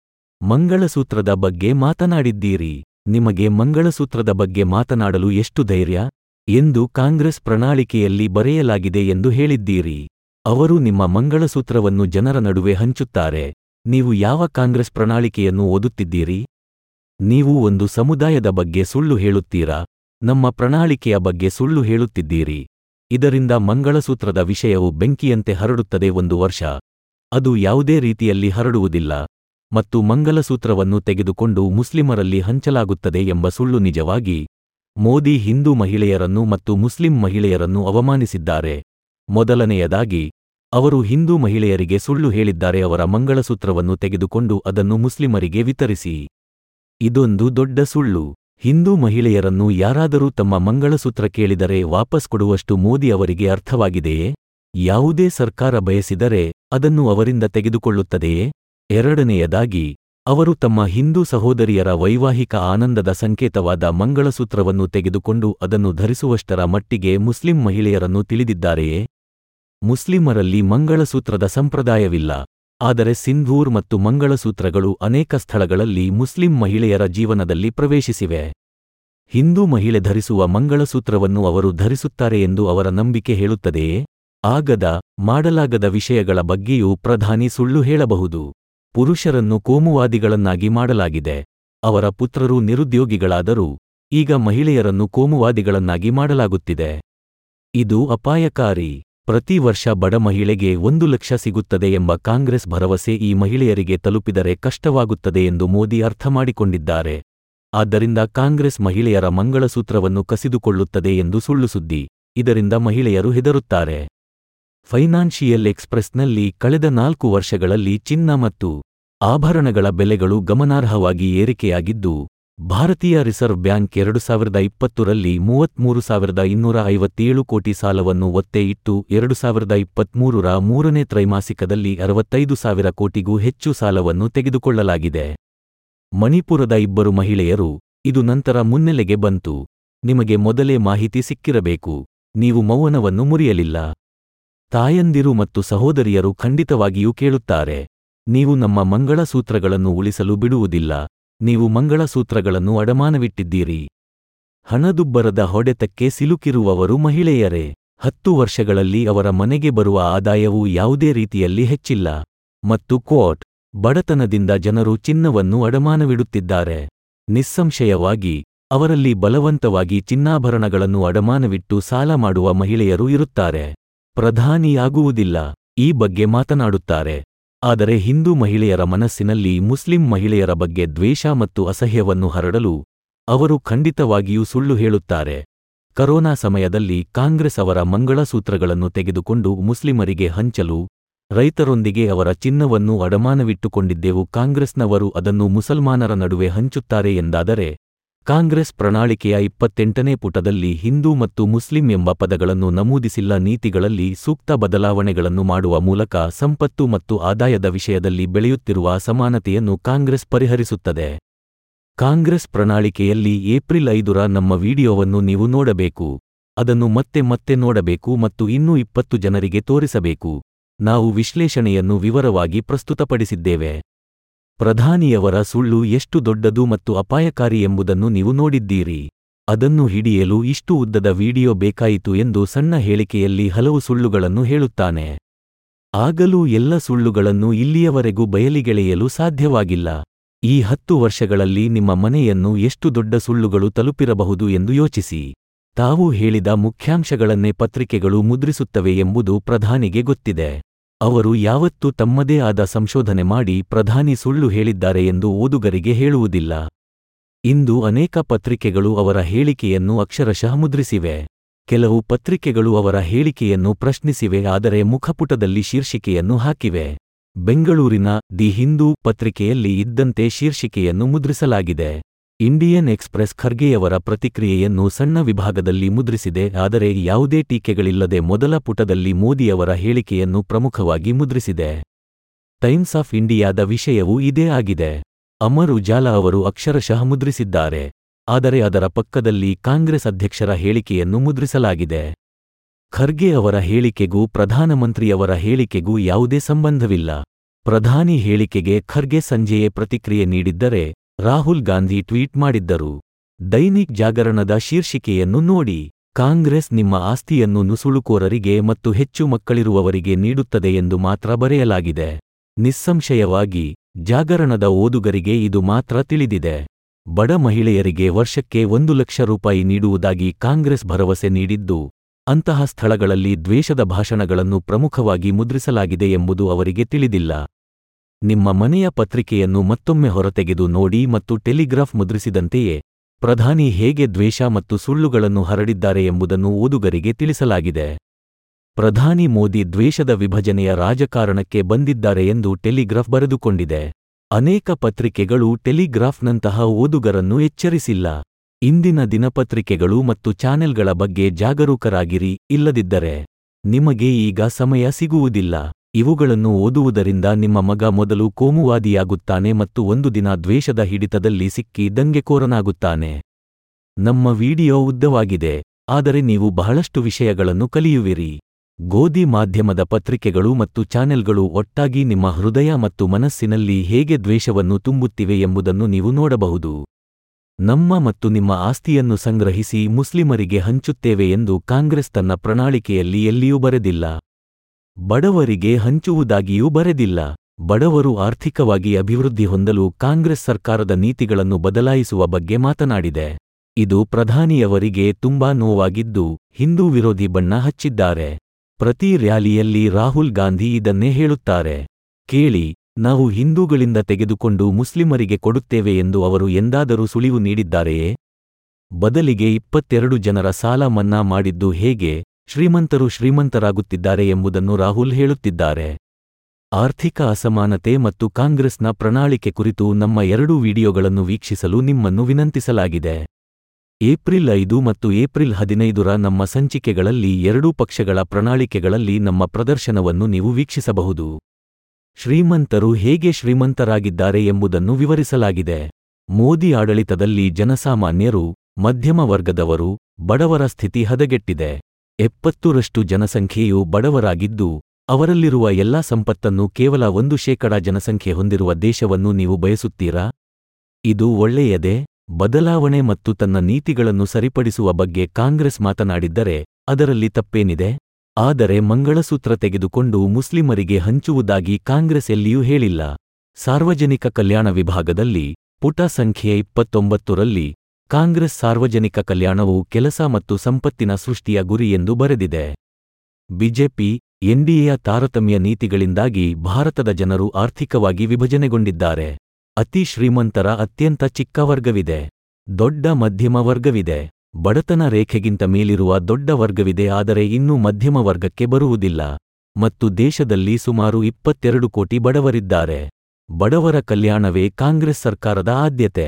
Speaker 3: ಮಂಗಳಸೂತ್ರದ ಬಗ್ಗೆ ಮಾತನಾಡಿದ್ದೀರಿ ನಿಮಗೆ ಮಂಗಳಸೂತ್ರದ ಬಗ್ಗೆ ಮಾತನಾಡಲು ಎಷ್ಟು ಧೈರ್ಯ ಎಂದು ಕಾಂಗ್ರೆಸ್ ಪ್ರಣಾಳಿಕೆಯಲ್ಲಿ ಬರೆಯಲಾಗಿದೆ ಎಂದು ಹೇಳಿದ್ದೀರಿ ಅವರು ನಿಮ್ಮ ಮಂಗಳಸೂತ್ರವನ್ನು ಜನರ ನಡುವೆ ಹಂಚುತ್ತಾರೆ ನೀವು ಯಾವ ಕಾಂಗ್ರೆಸ್ ಪ್ರಣಾಳಿಕೆಯನ್ನು ಓದುತ್ತಿದ್ದೀರಿ ನೀವು ಒಂದು ಸಮುದಾಯದ ಬಗ್ಗೆ ಸುಳ್ಳು ಹೇಳುತ್ತೀರಾ ನಮ್ಮ ಪ್ರಣಾಳಿಕೆಯ ಬಗ್ಗೆ ಸುಳ್ಳು ಹೇಳುತ್ತಿದ್ದೀರಿ ಇದರಿಂದ ಮಂಗಳಸೂತ್ರದ ವಿಷಯವು ಬೆಂಕಿಯಂತೆ ಹರಡುತ್ತದೆ ಒಂದು ವರ್ಷ ಅದು ಯಾವುದೇ ರೀತಿಯಲ್ಲಿ ಹರಡುವುದಿಲ್ಲ ಮತ್ತು ಮಂಗಲಸೂತ್ರವನ್ನು ತೆಗೆದುಕೊಂಡು ಮುಸ್ಲಿಮರಲ್ಲಿ ಹಂಚಲಾಗುತ್ತದೆ ಎಂಬ ಸುಳ್ಳು ನಿಜವಾಗಿ ಮೋದಿ ಹಿಂದೂ ಮಹಿಳೆಯರನ್ನು ಮತ್ತು ಮುಸ್ಲಿಂ ಮಹಿಳೆಯರನ್ನು ಅವಮಾನಿಸಿದ್ದಾರೆ ಮೊದಲನೆಯದಾಗಿ ಅವರು ಹಿಂದೂ ಮಹಿಳೆಯರಿಗೆ ಸುಳ್ಳು ಹೇಳಿದ್ದಾರೆ ಅವರ ಮಂಗಳಸೂತ್ರವನ್ನು ತೆಗೆದುಕೊಂಡು ಅದನ್ನು ಮುಸ್ಲಿಮರಿಗೆ ವಿತರಿಸಿ ಇದೊಂದು ದೊಡ್ಡ ಸುಳ್ಳು ಹಿಂದೂ ಮಹಿಳೆಯರನ್ನು ಯಾರಾದರೂ ತಮ್ಮ ಮಂಗಳಸೂತ್ರ ಕೇಳಿದರೆ ವಾಪಸ್ ಕೊಡುವಷ್ಟು ಮೋದಿ ಅವರಿಗೆ ಅರ್ಥವಾಗಿದೆಯೇ ಯಾವುದೇ ಸರ್ಕಾರ ಬಯಸಿದರೆ ಅದನ್ನು ಅವರಿಂದ ತೆಗೆದುಕೊಳ್ಳುತ್ತದೆಯೇ ಎರಡನೆಯದಾಗಿ ಅವರು ತಮ್ಮ ಹಿಂದೂ ಸಹೋದರಿಯರ ವೈವಾಹಿಕ ಆನಂದದ ಸಂಕೇತವಾದ ಮಂಗಳಸೂತ್ರವನ್ನು ತೆಗೆದುಕೊಂಡು ಅದನ್ನು ಧರಿಸುವಷ್ಟರ ಮಟ್ಟಿಗೆ ಮುಸ್ಲಿಂ ಮಹಿಳೆಯರನ್ನು ತಿಳಿದಿದ್ದಾರೆಯೇ ಮುಸ್ಲಿಮರಲ್ಲಿ ಮಂಗಳಸೂತ್ರದ ಸಂಪ್ರದಾಯವಿಲ್ಲ ಆದರೆ ಸಿಂಧೂರ್ ಮತ್ತು ಮಂಗಳಸೂತ್ರಗಳು ಅನೇಕ ಸ್ಥಳಗಳಲ್ಲಿ ಮುಸ್ಲಿಂ ಮಹಿಳೆಯರ ಜೀವನದಲ್ಲಿ ಪ್ರವೇಶಿಸಿವೆ ಹಿಂದೂ ಮಹಿಳೆ ಧರಿಸುವ ಮಂಗಳಸೂತ್ರವನ್ನು ಅವರು ಧರಿಸುತ್ತಾರೆ ಎಂದು ಅವರ ನಂಬಿಕೆ ಹೇಳುತ್ತದೆಯೇ ಆಗದ ಮಾಡಲಾಗದ ವಿಷಯಗಳ ಬಗ್ಗೆಯೂ ಪ್ರಧಾನಿ ಸುಳ್ಳು ಹೇಳಬಹುದು ಪುರುಷರನ್ನು ಕೋಮುವಾದಿಗಳನ್ನಾಗಿ ಮಾಡಲಾಗಿದೆ ಅವರ ಪುತ್ರರು ನಿರುದ್ಯೋಗಿಗಳಾದರೂ ಈಗ ಮಹಿಳೆಯರನ್ನು ಕೋಮುವಾದಿಗಳನ್ನಾಗಿ ಮಾಡಲಾಗುತ್ತಿದೆ ಇದು ಅಪಾಯಕಾರಿ ಪ್ರತಿ ವರ್ಷ ಬಡ ಮಹಿಳೆಗೆ ಒಂದು ಲಕ್ಷ ಸಿಗುತ್ತದೆ ಎಂಬ ಕಾಂಗ್ರೆಸ್ ಭರವಸೆ ಈ ಮಹಿಳೆಯರಿಗೆ ತಲುಪಿದರೆ ಕಷ್ಟವಾಗುತ್ತದೆ ಎಂದು ಮೋದಿ ಅರ್ಥಮಾಡಿಕೊಂಡಿದ್ದಾರೆ ಆದ್ದರಿಂದ ಕಾಂಗ್ರೆಸ್ ಮಹಿಳೆಯರ ಮಂಗಳಸೂತ್ರವನ್ನು ಕಸಿದುಕೊಳ್ಳುತ್ತದೆ ಎಂದು ಸುಳ್ಳು ಸುದ್ದಿ ಇದರಿಂದ ಮಹಿಳೆಯರು ಹೆದರುತ್ತಾರೆ ಫೈನಾನ್ಷಿಯಲ್ ಎಕ್ಸ್‌ಪ್ರೆಸ್‌ನಲ್ಲಿ ಕಳೆದ ನಾಲ್ಕು ವರ್ಷಗಳಲ್ಲಿ ಚಿನ್ನ ಮತ್ತು ಆಭರಣಗಳ ಬೆಲೆಗಳು ಗಮನಾರ್ಹವಾಗಿ ಏರಿಕೆಯಾಗಿದ್ದು ಭಾರತೀಯ ರಿಸರ್ವ್ ಬ್ಯಾಂಕ್ ಎರಡು ಸಾವಿರದ ಇಪ್ಪತ್ತರಲ್ಲಿ ಮೂವತ್ಮೂರು ಸಾವಿರದ ಇನ್ನೂರ ಐವತ್ತೇಳು ಕೋಟಿ ಸಾಲವನ್ನು ಒತ್ತೆ ಇಟ್ಟು ಎರಡು ಸಾವಿರದ ಇಪ್ಪತ್ಮೂರರ ಮೂರನೇ ತ್ರೈಮಾಸಿಕದಲ್ಲಿ ಅರವತ್ತೈದು ಸಾವಿರ ಕೋಟಿಗೂ ಹೆಚ್ಚು ಸಾಲವನ್ನು ತೆಗೆದುಕೊಳ್ಳಲಾಗಿದೆ ಮಣಿಪುರದ ಇಬ್ಬರು ಮಹಿಳೆಯರು ಇದು ನಂತರ ಮುನ್ನೆಲೆಗೆ ಬಂತು ನಿಮಗೆ ಮೊದಲೇ ಮಾಹಿತಿ ಸಿಕ್ಕಿರಬೇಕು ನೀವು ಮೌನವನ್ನು ಮುರಿಯಲಿಲ್ಲ ತಾಯಂದಿರು ಮತ್ತು ಸಹೋದರಿಯರು ಖಂಡಿತವಾಗಿಯೂ ಕೇಳುತ್ತಾರೆ ನೀವು ನಮ್ಮ ಮಂಗಳಸೂತ್ರಗಳನ್ನು ಉಳಿಸಲು ಬಿಡುವುದಿಲ್ಲ ನೀವು ಮಂಗಳಸೂತ್ರಗಳನ್ನು ಅಡಮಾನವಿಟ್ಟಿದ್ದೀರಿ ಹಣದುಬ್ಬರದ ಹೊಡೆತಕ್ಕೆ ಸಿಲುಕಿರುವವರು ಮಹಿಳೆಯರೇ ಹತ್ತು ವರ್ಷಗಳಲ್ಲಿ ಅವರ ಮನೆಗೆ ಬರುವ ಆದಾಯವು ಯಾವುದೇ ರೀತಿಯಲ್ಲಿ ಹೆಚ್ಚಿಲ್ಲ ಮತ್ತು ಕೋಟ್ ಬಡತನದಿಂದ ಜನರು ಚಿನ್ನವನ್ನು ಅಡಮಾನವಿಡುತ್ತಿದ್ದಾರೆ ನಿಸ್ಸಂಶಯವಾಗಿ ಅವರಲ್ಲಿ ಬಲವಂತವಾಗಿ ಚಿನ್ನಾಭರಣಗಳನ್ನು ಅಡಮಾನವಿಟ್ಟು ಸಾಲ ಮಾಡುವ ಮಹಿಳೆಯರು ಇರುತ್ತಾರೆ ಪ್ರಧಾನಿಯಾಗುವುದಿಲ್ಲ ಈ ಬಗ್ಗೆ ಮಾತನಾಡುತ್ತಾರೆ ಆದರೆ ಹಿಂದೂ ಮಹಿಳೆಯರ ಮನಸ್ಸಿನಲ್ಲಿ ಮುಸ್ಲಿಂ ಮಹಿಳೆಯರ ಬಗ್ಗೆ ದ್ವೇಷ ಮತ್ತು ಅಸಹ್ಯವನ್ನು ಹರಡಲು ಅವರು ಖಂಡಿತವಾಗಿಯೂ ಸುಳ್ಳು ಹೇಳುತ್ತಾರೆ ಕರೋನಾ ಸಮಯದಲ್ಲಿ ಕಾಂಗ್ರೆಸ್ ಅವರ ಮಂಗಳಸೂತ್ರಗಳನ್ನು ತೆಗೆದುಕೊಂಡು ಮುಸ್ಲಿಮರಿಗೆ ಹಂಚಲು ರೈತರೊಂದಿಗೆ ಅವರ ಚಿನ್ನವನ್ನು ಅಡಮಾನವಿಟ್ಟುಕೊಂಡಿದ್ದೆವು ಕಾಂಗ್ರೆಸ್ನವರು ಅದನ್ನು ಮುಸಲ್ಮಾನರ ನಡುವೆ ಹಂಚುತ್ತಾರೆ ಎಂದಾದರೆ ಕಾಂಗ್ರೆಸ್ ಪ್ರಣಾಳಿಕೆಯ ಇಪ್ಪತ್ತೆಂಟನೇ ಪುಟದಲ್ಲಿ ಹಿಂದೂ ಮತ್ತು ಮುಸ್ಲಿಂ ಎಂಬ ಪದಗಳನ್ನು ನಮೂದಿಸಿಲ್ಲ ನೀತಿಗಳಲ್ಲಿ ಸೂಕ್ತ ಬದಲಾವಣೆಗಳನ್ನು ಮಾಡುವ ಮೂಲಕ ಸಂಪತ್ತು ಮತ್ತು ಆದಾಯದ ವಿಷಯದಲ್ಲಿ ಬೆಳೆಯುತ್ತಿರುವ ಅಸಮಾನತೆಯನ್ನು ಕಾಂಗ್ರೆಸ್ ಪರಿಹರಿಸುತ್ತದೆ ಕಾಂಗ್ರೆಸ್ ಪ್ರಣಾಳಿಕೆಯಲ್ಲಿ ಏಪ್ರಿಲ್ ಐದುರ ನಮ್ಮ ವಿಡಿಯೋವನ್ನು ನೀವು ನೋಡಬೇಕು ಅದನ್ನು ಮತ್ತೆ ಮತ್ತೆ ನೋಡಬೇಕು ಮತ್ತು ಇನ್ನೂ ಇಪ್ಪತ್ತು ಜನರಿಗೆ ತೋರಿಸಬೇಕು ನಾವು ವಿಶ್ಲೇಷಣೆಯನ್ನು ವಿವರವಾಗಿ ಪ್ರಸ್ತುತಪಡಿಸಿದ್ದೇವೆ ಪ್ರಧಾನಿಯವರ ಸುಳ್ಳು ಎಷ್ಟು ದೊಡ್ಡದು ಮತ್ತು ಅಪಾಯಕಾರಿ ಎಂಬುದನ್ನು ನೀವು ನೋಡಿದ್ದೀರಿ ಅದನ್ನು ಹಿಡಿಯಲು ಇಷ್ಟು ಉದ್ದದ ವಿಡಿಯೋ ಬೇಕಾಯಿತು ಎಂದು ಸಣ್ಣ ಹೇಳಿಕೆಯಲ್ಲಿ ಹಲವು ಸುಳ್ಳುಗಳನ್ನು ಹೇಳುತ್ತಾನೆ ಆಗಲೂ ಎಲ್ಲ ಸುಳ್ಳುಗಳನ್ನು ಇಲ್ಲಿಯವರೆಗೂ ಬಯಲಿಗೆಳೆಯಲು ಸಾಧ್ಯವಾಗಿಲ್ಲ ಈ ಹತ್ತು ವರ್ಷಗಳಲ್ಲಿ ನಿಮ್ಮ ಮನೆಯನ್ನು ಎಷ್ಟು ದೊಡ್ಡ ಸುಳ್ಳುಗಳು ತಲುಪಿರಬಹುದು ಎಂದು ಯೋಚಿಸಿ ತಾವು ಹೇಳಿದ ಮುಖ್ಯಾಂಶಗಳನ್ನೇ ಪತ್ರಿಕೆಗಳು ಮುದ್ರಿಸುತ್ತವೆ ಎಂಬುದು ಪ್ರಧಾನಿಗೆ ಗೊತ್ತಿದೆ ಅವರು ಯಾವತ್ತೂ ತಮ್ಮದೇ ಆದ ಸಂಶೋಧನೆ ಮಾಡಿ ಪ್ರಧಾನಿ ಸುಳ್ಳು ಹೇಳಿದ್ದಾರೆ ಎಂದು ಓದುಗರಿಗೆ ಹೇಳುವುದಿಲ್ಲ ಇಂದು ಅನೇಕ ಪತ್ರಿಕೆಗಳು ಅವರ ಹೇಳಿಕೆಯನ್ನು ಅಕ್ಷರಶಃ ಮುದ್ರಿಸಿವೆ ಕೆಲವು ಪತ್ರಿಕೆಗಳು ಅವರ ಹೇಳಿಕೆಯನ್ನು ಪ್ರಶ್ನಿಸಿವೆ ಆದರೆ ಮುಖಪುಟದಲ್ಲಿ ಶೀರ್ಷಿಕೆಯನ್ನು ಹಾಕಿವೆ ಬೆಂಗಳೂರಿನ ದಿ ಹಿಂದೂ ಪತ್ರಿಕೆಯಲ್ಲಿ ಇದ್ದಂತೆ ಶೀರ್ಷಿಕೆಯನ್ನು ಮುದ್ರಿಸಲಾಗಿದೆ ಇಂಡಿಯನ್ ಎಕ್ಸ್‌ಪ್ರೆಸ್ ಖರ್ಗೆಯವರ ಪ್ರತಿಕ್ರಿಯೆಯನ್ನು ಸಣ್ಣ ವಿಭಾಗದಲ್ಲಿ ಮುದ್ರಿಸಿದೆ ಆದರೆ ಯಾವುದೇ ಟೀಕೆಗಳಿಲ್ಲದೆ ಮೊದಲ ಪುಟದಲ್ಲಿ ಮೋದಿಯವರ ಹೇಳಿಕೆಯನ್ನು ಪ್ರಮುಖವಾಗಿ ಮುದ್ರಿಸಿದೆ ಟೈಮ್ಸ್ ಆಫ್ ಇಂಡಿಯಾದ ವಿಷಯವೂ ಇದೇ ಆಗಿದೆ ಅಮರ್ ಉಜಾಲಾ ಅವರು ಅಕ್ಷರಶಃ ಮುದ್ರಿಸಿದ್ದಾರೆ ಆದರೆ ಅದರ ಪಕ್ಕದಲ್ಲಿ ಕಾಂಗ್ರೆಸ್ ಅಧ್ಯಕ್ಷರ ಹೇಳಿಕೆಯನ್ನು ಮುದ್ರಿಸಲಾಗಿದೆ ಖರ್ಗೆ ಅವರ ಹೇಳಿಕೆಗೂ ಪ್ರಧಾನಮಂತ್ರಿಯವರ ಹೇಳಿಕೆಗೂ ಯಾವುದೇ ಸಂಬಂಧವಿಲ್ಲ ಪ್ರಧಾನಿ ಹೇಳಿಕೆಗೆ ಖರ್ಗೆ ಸಂಜೆಯೇ ಪ್ರತಿಕ್ರಿಯೆ ನೀಡಿದ್ದರೆ ರಾಹುಲ್ ಗಾಂಧಿ ಟ್ವೀಟ್ ಮಾಡಿದ್ದರು ದೈನಿಕ್ ಜಾಗರಣದ ಶೀರ್ಷಿಕೆಯನ್ನು ನೋಡಿ ಕಾಂಗ್ರೆಸ್ ನಿಮ್ಮ ಆಸ್ತಿಯನ್ನು ನುಸುಳುಕೋರರಿಗೆ ಮತ್ತು ಹೆಚ್ಚು ಮಕ್ಕಳಿರುವವರಿಗೆ ನೀಡುತ್ತದೆ ಎಂದು ಮಾತ್ರ ಬರೆಯಲಾಗಿದೆ ನಿಸ್ಸಂಶಯವಾಗಿ ಜಾಗರಣದ ಓದುಗರಿಗೆ ಇದು ಮಾತ್ರ ತಿಳಿದಿದೆ ಬಡ ಮಹಿಳೆಯರಿಗೆ ವರ್ಷಕ್ಕೆ ಒಂದು ಲಕ್ಷ ರೂಪಾಯಿ ನೀಡುವುದಾಗಿ ಕಾಂಗ್ರೆಸ್ ಭರವಸೆ ನೀಡಿದ್ದು ಅಂತಹ ಸ್ಥಳಗಳಲ್ಲಿ ದ್ವೇಷದ ಭಾಷಣಗಳನ್ನು ಪ್ರಮುಖವಾಗಿ ಮುದ್ರಿಸಲಾಗಿದೆ ಎಂಬುದು ಅವರಿಗೆ ತಿಳಿದಿಲ್ಲ ನಿಮ್ಮ ಮನೆಯ ಪತ್ರಿಕೆಯನ್ನು ಮತ್ತೊಮ್ಮೆ ಹೊರತೆಗೆದು ನೋಡಿ ಮತ್ತು ಟೆಲಿಗ್ರಾಫ್ ಮುದ್ರಿಸಿದಂತೆಯೇ ಪ್ರಧಾನಿ ಹೇಗೆ ದ್ವೇಷ ಮತ್ತು ಸುಳ್ಳುಗಳನ್ನು ಹರಡಿದ್ದಾರೆ ಎಂಬುದನ್ನು ಓದುಗರಿಗೆ ತಿಳಿಸಲಾಗಿದೆ ಪ್ರಧಾನಿ ಮೋದಿ ದ್ವೇಷದ ವಿಭಜನೆಯ ರಾಜಕಾರಣಕ್ಕೆ ಬಂದಿದ್ದಾರೆ ಎಂದು ಟೆಲಿಗ್ರಾಫ್ ಬರೆದುಕೊಂಡಿದೆ ಅನೇಕ ಪತ್ರಿಕೆಗಳು ಟೆಲಿಗ್ರಾಫ್ನಂತಹ ಓದುಗರನ್ನು ಎಚ್ಚರಿಸಿಲ್ಲ ಇಂದಿನ ದಿನಪತ್ರಿಕೆಗಳು ಮತ್ತು ಚಾನೆಲ್ಗಳ ಬಗ್ಗೆ ಜಾಗರೂಕರಾಗಿರಿ ಇಲ್ಲದಿದ್ದರೆ ನಿಮಗೆ ಈಗ ಸಮಯ ಸಿಗುವುದಿಲ್ಲ ಇವುಗಳನ್ನು ಓದುವುದರಿಂದ ನಿಮ್ಮ ಮಗ ಮೊದಲು ಕೋಮುವಾದಿಯಾಗುತ್ತಾನೆ ಮತ್ತು ಒಂದು ದಿನ ದ್ವೇಷದ ಹಿಡಿತದಲ್ಲಿ ಸಿಕ್ಕಿ ದಂಗೆಕೋರನಾಗುತ್ತಾನೆ ನಮ್ಮ ವಿಡಿಯೋ ಉದ್ದವಾಗಿದೆ ಆದರೆ ನೀವು ಬಹಳಷ್ಟು ವಿಷಯಗಳನ್ನು ಕಲಿಯುವಿರಿ ಗೋಧಿ ಮಾಧ್ಯಮದ ಪತ್ರಿಕೆಗಳು ಮತ್ತು ಚಾನೆಲ್ಗಳು ಒಟ್ಟಾಗಿ ನಿಮ್ಮ ಹೃದಯ ಮತ್ತು ಮನಸ್ಸಿನಲ್ಲಿ ಹೇಗೆ ದ್ವೇಷವನ್ನು ತುಂಬುತ್ತಿವೆ ಎಂಬುದನ್ನು ನೀವು ನೋಡಬಹುದು ನಮ್ಮ ಮತ್ತು ನಿಮ್ಮ ಆಸ್ತಿಯನ್ನು ಸಂಗ್ರಹಿಸಿ ಮುಸ್ಲಿಮರಿಗೆ ಹಂಚುತ್ತೇವೆ ಎಂದು ಕಾಂಗ್ರೆಸ್ ತನ್ನ ಪ್ರಣಾಳಿಕೆಯಲ್ಲಿ ಎಲ್ಲಿಯೂ ಬರೆದಿಲ್ಲ ಬಡವರಿಗೆ ಹಂಚುವುದಾಗಿಯೂ ಬರೆದಿಲ್ಲ ಬಡವರು ಆರ್ಥಿಕವಾಗಿ ಅಭಿವೃದ್ಧಿ ಹೊಂದಲು ಕಾಂಗ್ರೆಸ್ ಸರ್ಕಾರದ ನೀತಿಗಳನ್ನು ಬದಲಾಯಿಸುವ ಬಗ್ಗೆ ಮಾತನಾಡಿದೆ ಇದು ಪ್ರಧಾನಿಯವರಿಗೆ ತುಂಬಾ ನೋವಾಗಿದ್ದು ಹಿಂದೂ ವಿರೋಧಿ ಬಣ್ಣ ಹಚ್ಚಿದ್ದಾರೆ ಪ್ರತಿ ರ್ಯಾಲಿಯಲ್ಲಿ ರಾಹುಲ್ ಗಾಂಧಿ ಇದನ್ನೇ ಹೇಳುತ್ತಾರೆ ಕೇಳಿ ನಾವು ಹಿಂದೂಗಳಿಂದ ತೆಗೆದುಕೊಂಡು ಮುಸ್ಲಿಮರಿಗೆ ಕೊಡುತ್ತೇವೆ ಎಂದು ಅವರು ಎಂದಾದರೂ ಸುಳಿವು ನೀಡಿದ್ದಾರೆಯೇ ಬದಲಿಗೆ ಇಪ್ಪತ್ತೆರಡು ಜನರ ಸಾಲ ಮನ್ನಾ ಮಾಡಿದ್ದು ಹೇಗೆ ಶ್ರೀಮಂತರು ಶ್ರೀಮಂತರಾಗುತ್ತಿದ್ದಾರೆ ಎಂಬುದನ್ನು ರಾಹುಲ್ ಹೇಳುತ್ತಿದ್ದಾರೆ ಆರ್ಥಿಕ ಅಸಮಾನತೆ ಮತ್ತು ಕಾಂಗ್ರೆಸ್ನ ಪ್ರಣಾಳಿಕೆ ಕುರಿತು ನಮ್ಮ ಎರಡೂ ವಿಡಿಯೋಗಳನ್ನು ವೀಕ್ಷಿಸಲು ನಿಮ್ಮನ್ನು ವಿನಂತಿಸಲಾಗಿದೆ ಏಪ್ರಿಲ್ ಐದು ಮತ್ತು ಏಪ್ರಿಲ್ ಹದಿನೈದರ ನಮ್ಮ ಸಂಚಿಕೆಗಳಲ್ಲಿ ಎರಡೂ ಪಕ್ಷಗಳ ಪ್ರಣಾಳಿಕೆಗಳಲ್ಲಿ ನಮ್ಮ ಪ್ರದರ್ಶನವನ್ನು ನೀವು ವೀಕ್ಷಿಸಬಹುದು ಶ್ರೀಮಂತರು ಹೇಗೆ ಶ್ರೀಮಂತರಾಗಿದ್ದಾರೆ ಎಂಬುದನ್ನು ವಿವರಿಸಲಾಗಿದೆ ಮೋದಿ ಆಡಳಿತದಲ್ಲಿ ಜನಸಾಮಾನ್ಯರು ಮಧ್ಯಮ ವರ್ಗದವರು ಬಡವರ ಸ್ಥಿತಿ ಹದಗೆಟ್ಟಿದೆ ಎಪ್ಪತ್ತರಷ್ಟು ಜನಸಂಖ್ಯೆಯು ಬಡವರಾಗಿದ್ದು ಅವರಲ್ಲಿರುವ ಎಲ್ಲಾ ಸಂಪತ್ತನ್ನು ಕೇವಲ ಒಂದು ಶೇಕಡ ಜನಸಂಖ್ಯೆ ಹೊಂದಿರುವ ದೇಶವನ್ನು ನೀವು ಬಯಸುತ್ತೀರಾ ಇದು ಒಳ್ಳೆಯದೇ ಬದಲಾವಣೆ ಮತ್ತು ತನ್ನ ನೀತಿಗಳನ್ನು ಸರಿಪಡಿಸುವ ಬಗ್ಗೆ ಕಾಂಗ್ರೆಸ್ ಮಾತನಾಡಿದ್ದರೆ ಅದರಲ್ಲಿ ತಪ್ಪೇನಿದೆ ಆದರೆ ಮಂಗಳಸೂತ್ರ ತೆಗೆದುಕೊಂಡು ಮುಸ್ಲಿಮರಿಗೆ ಹಂಚುವುದಾಗಿ ಕಾಂಗ್ರೆಸ್ ಎಲ್ಲಿಯೂ ಹೇಳಿಲ್ಲ ಸಾರ್ವಜನಿಕ ಕಲ್ಯಾಣ ವಿಭಾಗದಲ್ಲಿ ಪುಟ ಸಂಖ್ಯೆ ಇಪ್ಪತ್ತೊಂಬತ್ತರಲ್ಲಿ ಕಾಂಗ್ರೆಸ್ ಸಾರ್ವಜನಿಕ ಕಲ್ಯಾಣವು ಕೆಲಸ ಮತ್ತು ಸಂಪತ್ತಿನ ಸೃಷ್ಟಿಯ ಗುರಿ ಎಂದು ಬರೆದಿದೆ ಬಿಜೆಪಿ ಎನ್ಡಿಎಯ ತಾರತಮ್ಯ ನೀತಿಗಳಿಂದಾಗಿ ಭಾರತದ ಜನರು ಆರ್ಥಿಕವಾಗಿ ವಿಭಜನೆಗೊಂಡಿದ್ದಾರೆ ಅತಿ ಶ್ರೀಮಂತರ ಅತ್ಯಂತ ಚಿಕ್ಕ ವರ್ಗವಿದೆ ದೊಡ್ಡ ಮಧ್ಯಮ ವರ್ಗವಿದೆ ಬಡತನ ರೇಖೆಗಿಂತ ಮೇಲಿರುವ ದೊಡ್ಡ ವರ್ಗವಿದೆ ಆದರೆ ಇನ್ನೂ ಮಧ್ಯಮ ವರ್ಗಕ್ಕೆ ಬರುವುದಿಲ್ಲ ಮತ್ತು ದೇಶದಲ್ಲಿ ಸುಮಾರು ಇಪ್ಪತ್ತೆರಡು ಕೋಟಿ ಬಡವರಿದ್ದಾರೆ ಬಡವರ ಕಲ್ಯಾಣವೇ ಕಾಂಗ್ರೆಸ್ ಸರ್ಕಾರದ ಆದ್ಯತೆ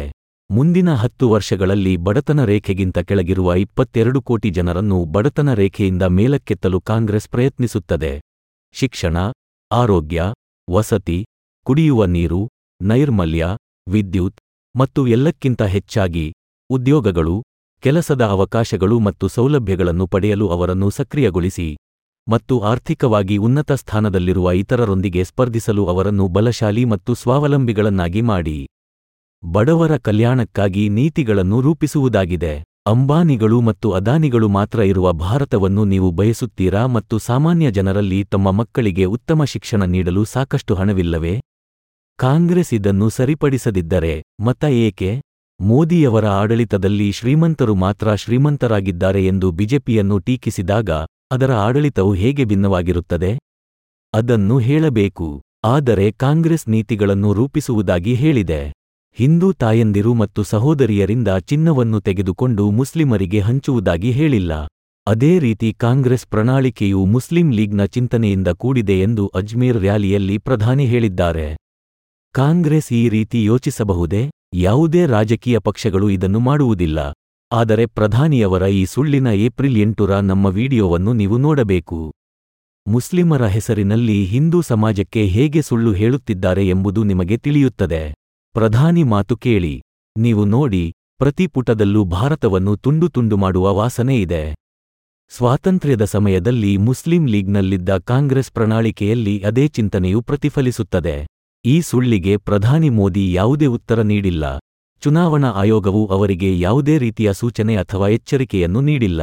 Speaker 3: ಮುಂದಿನ ಹತ್ತು ವರ್ಷಗಳಲ್ಲಿ ಬಡತನ ರೇಖೆಗಿಂತ ಕೆಳಗಿರುವ ಇಪ್ಪತ್ತೆರಡು ಕೋಟಿ ಜನರನ್ನು ಬಡತನ ರೇಖೆಯಿಂದ ಮೇಲಕ್ಕೆತ್ತಲು ಕಾಂಗ್ರೆಸ್ ಪ್ರಯತ್ನಿಸುತ್ತದೆ ಶಿಕ್ಷಣ ಆರೋಗ್ಯ ವಸತಿ ಕುಡಿಯುವ ನೀರು ನೈರ್ಮಲ್ಯ ವಿದ್ಯುತ್ ಮತ್ತು ಎಲ್ಲಕ್ಕಿಂತ ಹೆಚ್ಚಾಗಿ ಉದ್ಯೋಗಗಳು ಕೆಲಸದ ಅವಕಾಶಗಳು ಮತ್ತು ಸೌಲಭ್ಯಗಳನ್ನು ಪಡೆಯಲು ಅವರನ್ನು ಸಕ್ರಿಯಗೊಳಿಸಿ ಮತ್ತು ಆರ್ಥಿಕವಾಗಿ ಉನ್ನತ ಸ್ಥಾನದಲ್ಲಿರುವ ಇತರರೊಂದಿಗೆ ಸ್ಪರ್ಧಿಸಲು ಅವರನ್ನು ಬಲಶಾಲಿ ಮತ್ತು ಸ್ವಾವಲಂಬಿಗಳನ್ನಾಗಿ ಮಾಡಿ ಬಡವರ ಕಲ್ಯಾಣಕ್ಕಾಗಿ ನೀತಿಗಳನ್ನು ರೂಪಿಸುವುದಾಗಿದೆ ಅಂಬಾನಿಗಳು ಮತ್ತು ಅದಾನಿಗಳು ಮಾತ್ರ ಇರುವ ಭಾರತವನ್ನು ನೀವು ಬಯಸುತ್ತೀರಾ ಮತ್ತು ಸಾಮಾನ್ಯ ಜನರಲ್ಲಿ ತಮ್ಮ ಮಕ್ಕಳಿಗೆ ಉತ್ತಮ ಶಿಕ್ಷಣ ನೀಡಲು ಸಾಕಷ್ಟು ಹಣವಿಲ್ಲವೇ ಕಾಂಗ್ರೆಸ್ ಇದನ್ನು ಸರಿಪಡಿಸದಿದ್ದರೆ ಮತ ಏಕೆ ಮೋದಿಯವರ ಆಡಳಿತದಲ್ಲಿ ಶ್ರೀಮಂತರು ಮಾತ್ರ ಶ್ರೀಮಂತರಾಗಿದ್ದಾರೆ ಎಂದು ಬಿಜೆಪಿಯನ್ನು ಟೀಕಿಸಿದಾಗ ಅದರ ಆಡಳಿತವು ಹೇಗೆ ಭಿನ್ನವಾಗಿರುತ್ತದೆ ಅದನ್ನು ಹೇಳಬೇಕು ಆದರೆ ಕಾಂಗ್ರೆಸ್ ನೀತಿಗಳನ್ನು ರೂಪಿಸುವುದಾಗಿ ಹೇಳಿದೆ ಹಿಂದೂ ತಾಯಂದಿರು ಮತ್ತು ಸಹೋದರಿಯರಿಂದ ಚಿನ್ನವನ್ನು ತೆಗೆದುಕೊಂಡು ಮುಸ್ಲಿಮರಿಗೆ ಹಂಚುವುದಾಗಿ ಹೇಳಿಲ್ಲ ಅದೇ ರೀತಿ ಕಾಂಗ್ರೆಸ್ ಪ್ರಣಾಳಿಕೆಯು ಮುಸ್ಲಿಂ ಲೀಗ್ನ ಚಿಂತನೆಯಿಂದ ಕೂಡಿದೆ ಎಂದು ಅಜ್ಮೀರ್ ರ್ಯಾಲಿಯಲ್ಲಿ ಪ್ರಧಾನಿ ಹೇಳಿದ್ದಾರೆ ಕಾಂಗ್ರೆಸ್ ಈ ರೀತಿ ಯೋಚಿಸಬಹುದೇ ಯಾವುದೇ ರಾಜಕೀಯ ಪಕ್ಷಗಳು ಇದನ್ನು ಮಾಡುವುದಿಲ್ಲ ಆದರೆ ಪ್ರಧಾನಿಯವರ ಈ ಸುಳ್ಳಿನ ಏಪ್ರಿಲ್ ಎಂಟುರ ನಮ್ಮ ವಿಡಿಯೋವನ್ನು ನೀವು ನೋಡಬೇಕು ಮುಸ್ಲಿಮರ ಹೆಸರಿನಲ್ಲಿ ಹಿಂದೂ ಸಮಾಜಕ್ಕೆ ಹೇಗೆ ಸುಳ್ಳು ಹೇಳುತ್ತಿದ್ದಾರೆ ಎಂಬುದು ನಿಮಗೆ ತಿಳಿಯುತ್ತದೆ ಪ್ರಧಾನಿ ಮಾತು ಕೇಳಿ ನೀವು ನೋಡಿ ಪ್ರತಿ ಪುಟದಲ್ಲೂ ಭಾರತವನ್ನು ತುಂಡು ತುಂಡು ಮಾಡುವ ವಾಸನೆ ಇದೆ ಸ್ವಾತಂತ್ರ್ಯದ ಸಮಯದಲ್ಲಿ ಮುಸ್ಲಿಂ ಲೀಗ್ನಲ್ಲಿದ್ದ ಕಾಂಗ್ರೆಸ್ ಪ್ರಣಾಳಿಕೆಯಲ್ಲಿ ಅದೇ ಚಿಂತನೆಯು ಪ್ರತಿಫಲಿಸುತ್ತದೆ ಈ ಸುಳ್ಳಿಗೆ ಪ್ರಧಾನಿ ಮೋದಿ ಯಾವುದೇ ಉತ್ತರ ನೀಡಿಲ್ಲ ಚುನಾವಣಾ ಆಯೋಗವು ಅವರಿಗೆ ಯಾವುದೇ ರೀತಿಯ ಸೂಚನೆ ಅಥವಾ ಎಚ್ಚರಿಕೆಯನ್ನು ನೀಡಿಲ್ಲ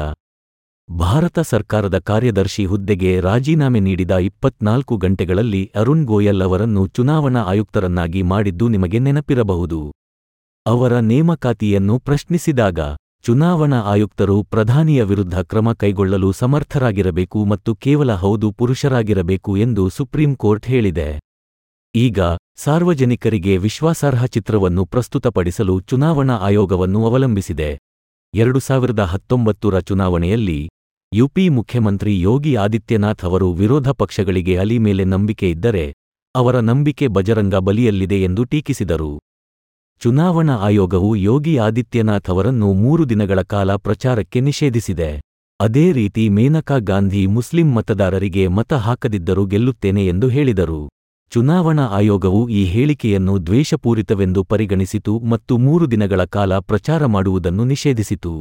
Speaker 3: ಭಾರತ ಸರ್ಕಾರದ ಕಾರ್ಯದರ್ಶಿ ಹುದ್ದೆಗೆ ರಾಜೀನಾಮೆ ನೀಡಿದ ಇಪ್ಪತ್ನಾಲ್ಕು ಗಂಟೆಗಳಲ್ಲಿ ಅರುಣ್ ಗೋಯಲ್ ಅವರನ್ನು ಚುನಾವಣಾ ಆಯುಕ್ತರನ್ನಾಗಿ ಮಾಡಿದ್ದು ನಿಮಗೆ ನೆನಪಿರಬಹುದು ಅವರ ನೇಮಕಾತಿಯನ್ನು ಪ್ರಶ್ನಿಸಿದಾಗ ಚುನಾವಣಾ ಆಯುಕ್ತರು ಪ್ರಧಾನಿಯ ವಿರುದ್ಧ ಕ್ರಮ ಕೈಗೊಳ್ಳಲು ಸಮರ್ಥರಾಗಿರಬೇಕು ಮತ್ತು ಕೇವಲ ಹೌದು ಪುರುಷರಾಗಿರಬೇಕು ಎಂದು ಸುಪ್ರೀಂ ಕೋರ್ಟ್ ಹೇಳಿದೆ ಈಗ ಸಾರ್ವಜನಿಕರಿಗೆ ವಿಶ್ವಾಸಾರ್ಹ ಚಿತ್ರವನ್ನು ಪ್ರಸ್ತುತಪಡಿಸಲು ಚುನಾವಣಾ ಆಯೋಗವನ್ನು ಅವಲಂಬಿಸಿದೆ ಎರಡು ಸಾವಿರದ ಹತ್ತೊಂಬತ್ತರ ಚುನಾವಣೆಯಲ್ಲಿ ಯುಪಿ ಮುಖ್ಯಮಂತ್ರಿ ಯೋಗಿ ಆದಿತ್ಯನಾಥ್ ಅವರು ವಿರೋಧ ಪಕ್ಷಗಳಿಗೆ ಅಲಿ ಮೇಲೆ ನಂಬಿಕೆ ಇದ್ದರೆ ಅವರ ನಂಬಿಕೆ ಬಜರಂಗ ಬಲಿಯಲ್ಲಿದೆ ಎಂದು ಟೀಕಿಸಿದರು ಚುನಾವಣಾ ಆಯೋಗವು ಯೋಗಿ ಆದಿತ್ಯನಾಥ್ ಅವರನ್ನು ಮೂರು ದಿನಗಳ ಕಾಲ ಪ್ರಚಾರಕ್ಕೆ ನಿಷೇಧಿಸಿದೆ ಅದೇ ರೀತಿ ಮೇನಕಾ ಗಾಂಧಿ ಮುಸ್ಲಿಂ ಮತದಾರರಿಗೆ ಮತ ಹಾಕದಿದ್ದರೂ ಗೆಲ್ಲುತ್ತೇನೆ ಎಂದು ಹೇಳಿದರು ಚುನಾವಣಾ ಆಯೋಗವು ಈ ಹೇಳಿಕೆಯನ್ನು ದ್ವೇಷಪೂರಿತವೆಂದು ಪರಿಗಣಿಸಿತು ಮತ್ತು ಮೂರು ದಿನಗಳ ಕಾಲ ಪ್ರಚಾರ ಮಾಡುವುದನ್ನು ನಿಷೇಧಿಸಿತು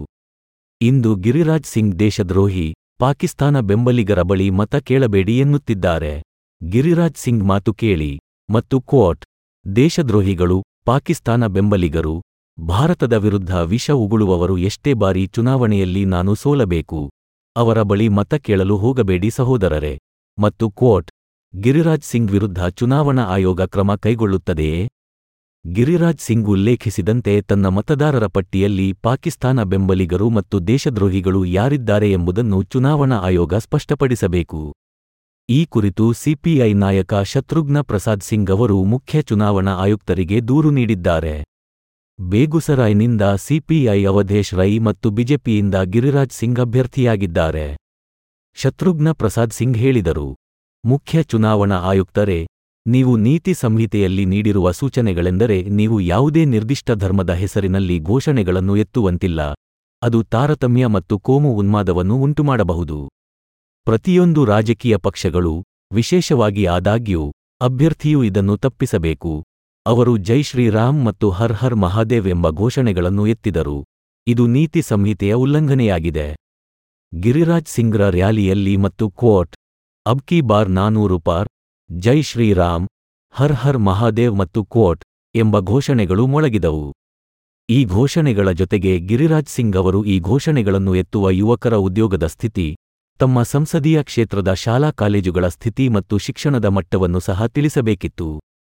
Speaker 3: ಇಂದು ಗಿರಿರಾಜ್ ಸಿಂಗ್ ದೇಶದ್ರೋಹಿ ಪಾಕಿಸ್ತಾನ ಬೆಂಬಲಿಗರ ಬಳಿ ಮತ ಕೇಳಬೇಡಿ ಎನ್ನುತ್ತಿದ್ದಾರೆ ಗಿರಿರಾಜ್ ಸಿಂಗ್ ಮಾತು ಕೇಳಿ ಮತ್ತು ಕೋಟ್ ದೇಶದ್ರೋಹಿಗಳು ಪಾಕಿಸ್ತಾನ ಬೆಂಬಲಿಗರು ಭಾರತದ ವಿರುದ್ಧ ವಿಷ ಉಗುಳುವವರು ಎಷ್ಟೇ ಬಾರಿ ಚುನಾವಣೆಯಲ್ಲಿ ನಾನು ಸೋಲಬೇಕು ಅವರ ಬಳಿ ಮತ ಕೇಳಲು ಹೋಗಬೇಡಿ ಸಹೋದರರೇ ಮತ್ತು ಕೋಟ್ ಗಿರಿರಾಜ್ ಸಿಂಗ್ ವಿರುದ್ಧ ಚುನಾವಣಾ ಆಯೋಗ ಕ್ರಮ ಕೈಗೊಳ್ಳುತ್ತದೆಯೇ ಗಿರಿರಾಜ್ ಸಿಂಗ್ ಉಲ್ಲೇಖಿಸಿದಂತೆ ತನ್ನ ಮತದಾರರ ಪಟ್ಟಿಯಲ್ಲಿ ಪಾಕಿಸ್ತಾನ ಬೆಂಬಲಿಗರು ಮತ್ತು ದೇಶದ್ರೋಹಿಗಳು ಯಾರಿದ್ದಾರೆ ಎಂಬುದನ್ನು ಚುನಾವಣಾ ಆಯೋಗ ಸ್ಪಷ್ಟಪಡಿಸಬೇಕು ಈ ಕುರಿತು ಸಿಪಿಐ ನಾಯಕ ಶತ್ರುಘ್ನ ಪ್ರಸಾದ್ ಸಿಂಗ್ ಅವರು ಮುಖ್ಯ ಚುನಾವಣಾ ಆಯುಕ್ತರಿಗೆ ದೂರು ನೀಡಿದ್ದಾರೆ ಬೇಗುಸರಾಯ್ನಿಂದ ಸಿಪಿಐ ಅವಧೇಶ್ ರೈ ಮತ್ತು ಬಿಜೆಪಿಯಿಂದ ಗಿರಿರಾಜ್ ಸಿಂಗ್ ಅಭ್ಯರ್ಥಿಯಾಗಿದ್ದಾರೆ ಶತ್ರುಘ್ನ ಪ್ರಸಾದ್ ಸಿಂಗ್ ಹೇಳಿದರು ಮುಖ್ಯ ಚುನಾವಣಾ ಆಯುಕ್ತರೇ ನೀವು ನೀತಿ ಸಂಹಿತೆಯಲ್ಲಿ ನೀಡಿರುವ ಸೂಚನೆಗಳೆಂದರೆ ನೀವು ಯಾವುದೇ ನಿರ್ದಿಷ್ಟ ಧರ್ಮದ ಹೆಸರಿನಲ್ಲಿ ಘೋಷಣೆಗಳನ್ನು ಎತ್ತುವಂತಿಲ್ಲ ಅದು ತಾರತಮ್ಯ ಮತ್ತು ಕೋಮು ಉನ್ಮಾದವನ್ನು ಉಂಟುಮಾಡಬಹುದು ಪ್ರತಿಯೊಂದು ರಾಜಕೀಯ ಪಕ್ಷಗಳು ವಿಶೇಷವಾಗಿ ಆದಾಗ್ಯೂ ಅಭ್ಯರ್ಥಿಯು ಇದನ್ನು ತಪ್ಪಿಸಬೇಕು ಅವರು ಜೈ ಶ್ರೀರಾಮ್ ಮತ್ತು ಹರ್ ಹರ್ ಮಹಾದೇವ್ ಎಂಬ ಘೋಷಣೆಗಳನ್ನು ಎತ್ತಿದರು ಇದು ನೀತಿ ಸಂಹಿತೆಯ ಉಲ್ಲಂಘನೆಯಾಗಿದೆ ಗಿರಿರಾಜ್ ಸಿಂಗ್ರ ರ್ಯಾಲಿಯಲ್ಲಿ ಮತ್ತು ಕೋಟ್ ಅಬ್ ಕಿ ಬಾರ್ ನಾನೂರು ಪಾರ್ ಜೈ ಶ್ರೀರಾಮ್ ಹರ್ ಹರ್ ಮಹಾದೇವ್ ಮತ್ತು ಕೋಟ್ ಎಂಬ ಘೋಷಣೆಗಳು ಮೊಳಗಿದವು ಈ ಘೋಷಣೆಗಳ ಜೊತೆಗೆ ಗಿರಿರಾಜ್ ಸಿಂಗ್ ಅವರು ಈ ಘೋಷಣೆಗಳನ್ನು ಎತ್ತುವ ಯುವಕರ ಉದ್ಯೋಗದ ಸ್ಥಿತಿ ತಮ್ಮ ಸಂಸದೀಯ ಕ್ಷೇತ್ರದ ಶಾಲಾ ಕಾಲೇಜುಗಳ ಸ್ಥಿತಿ ಮತ್ತು ಶಿಕ್ಷಣದ ಮಟ್ಟವನ್ನು ಸಹ ತಿಳಿಸಬೇಕಿತ್ತು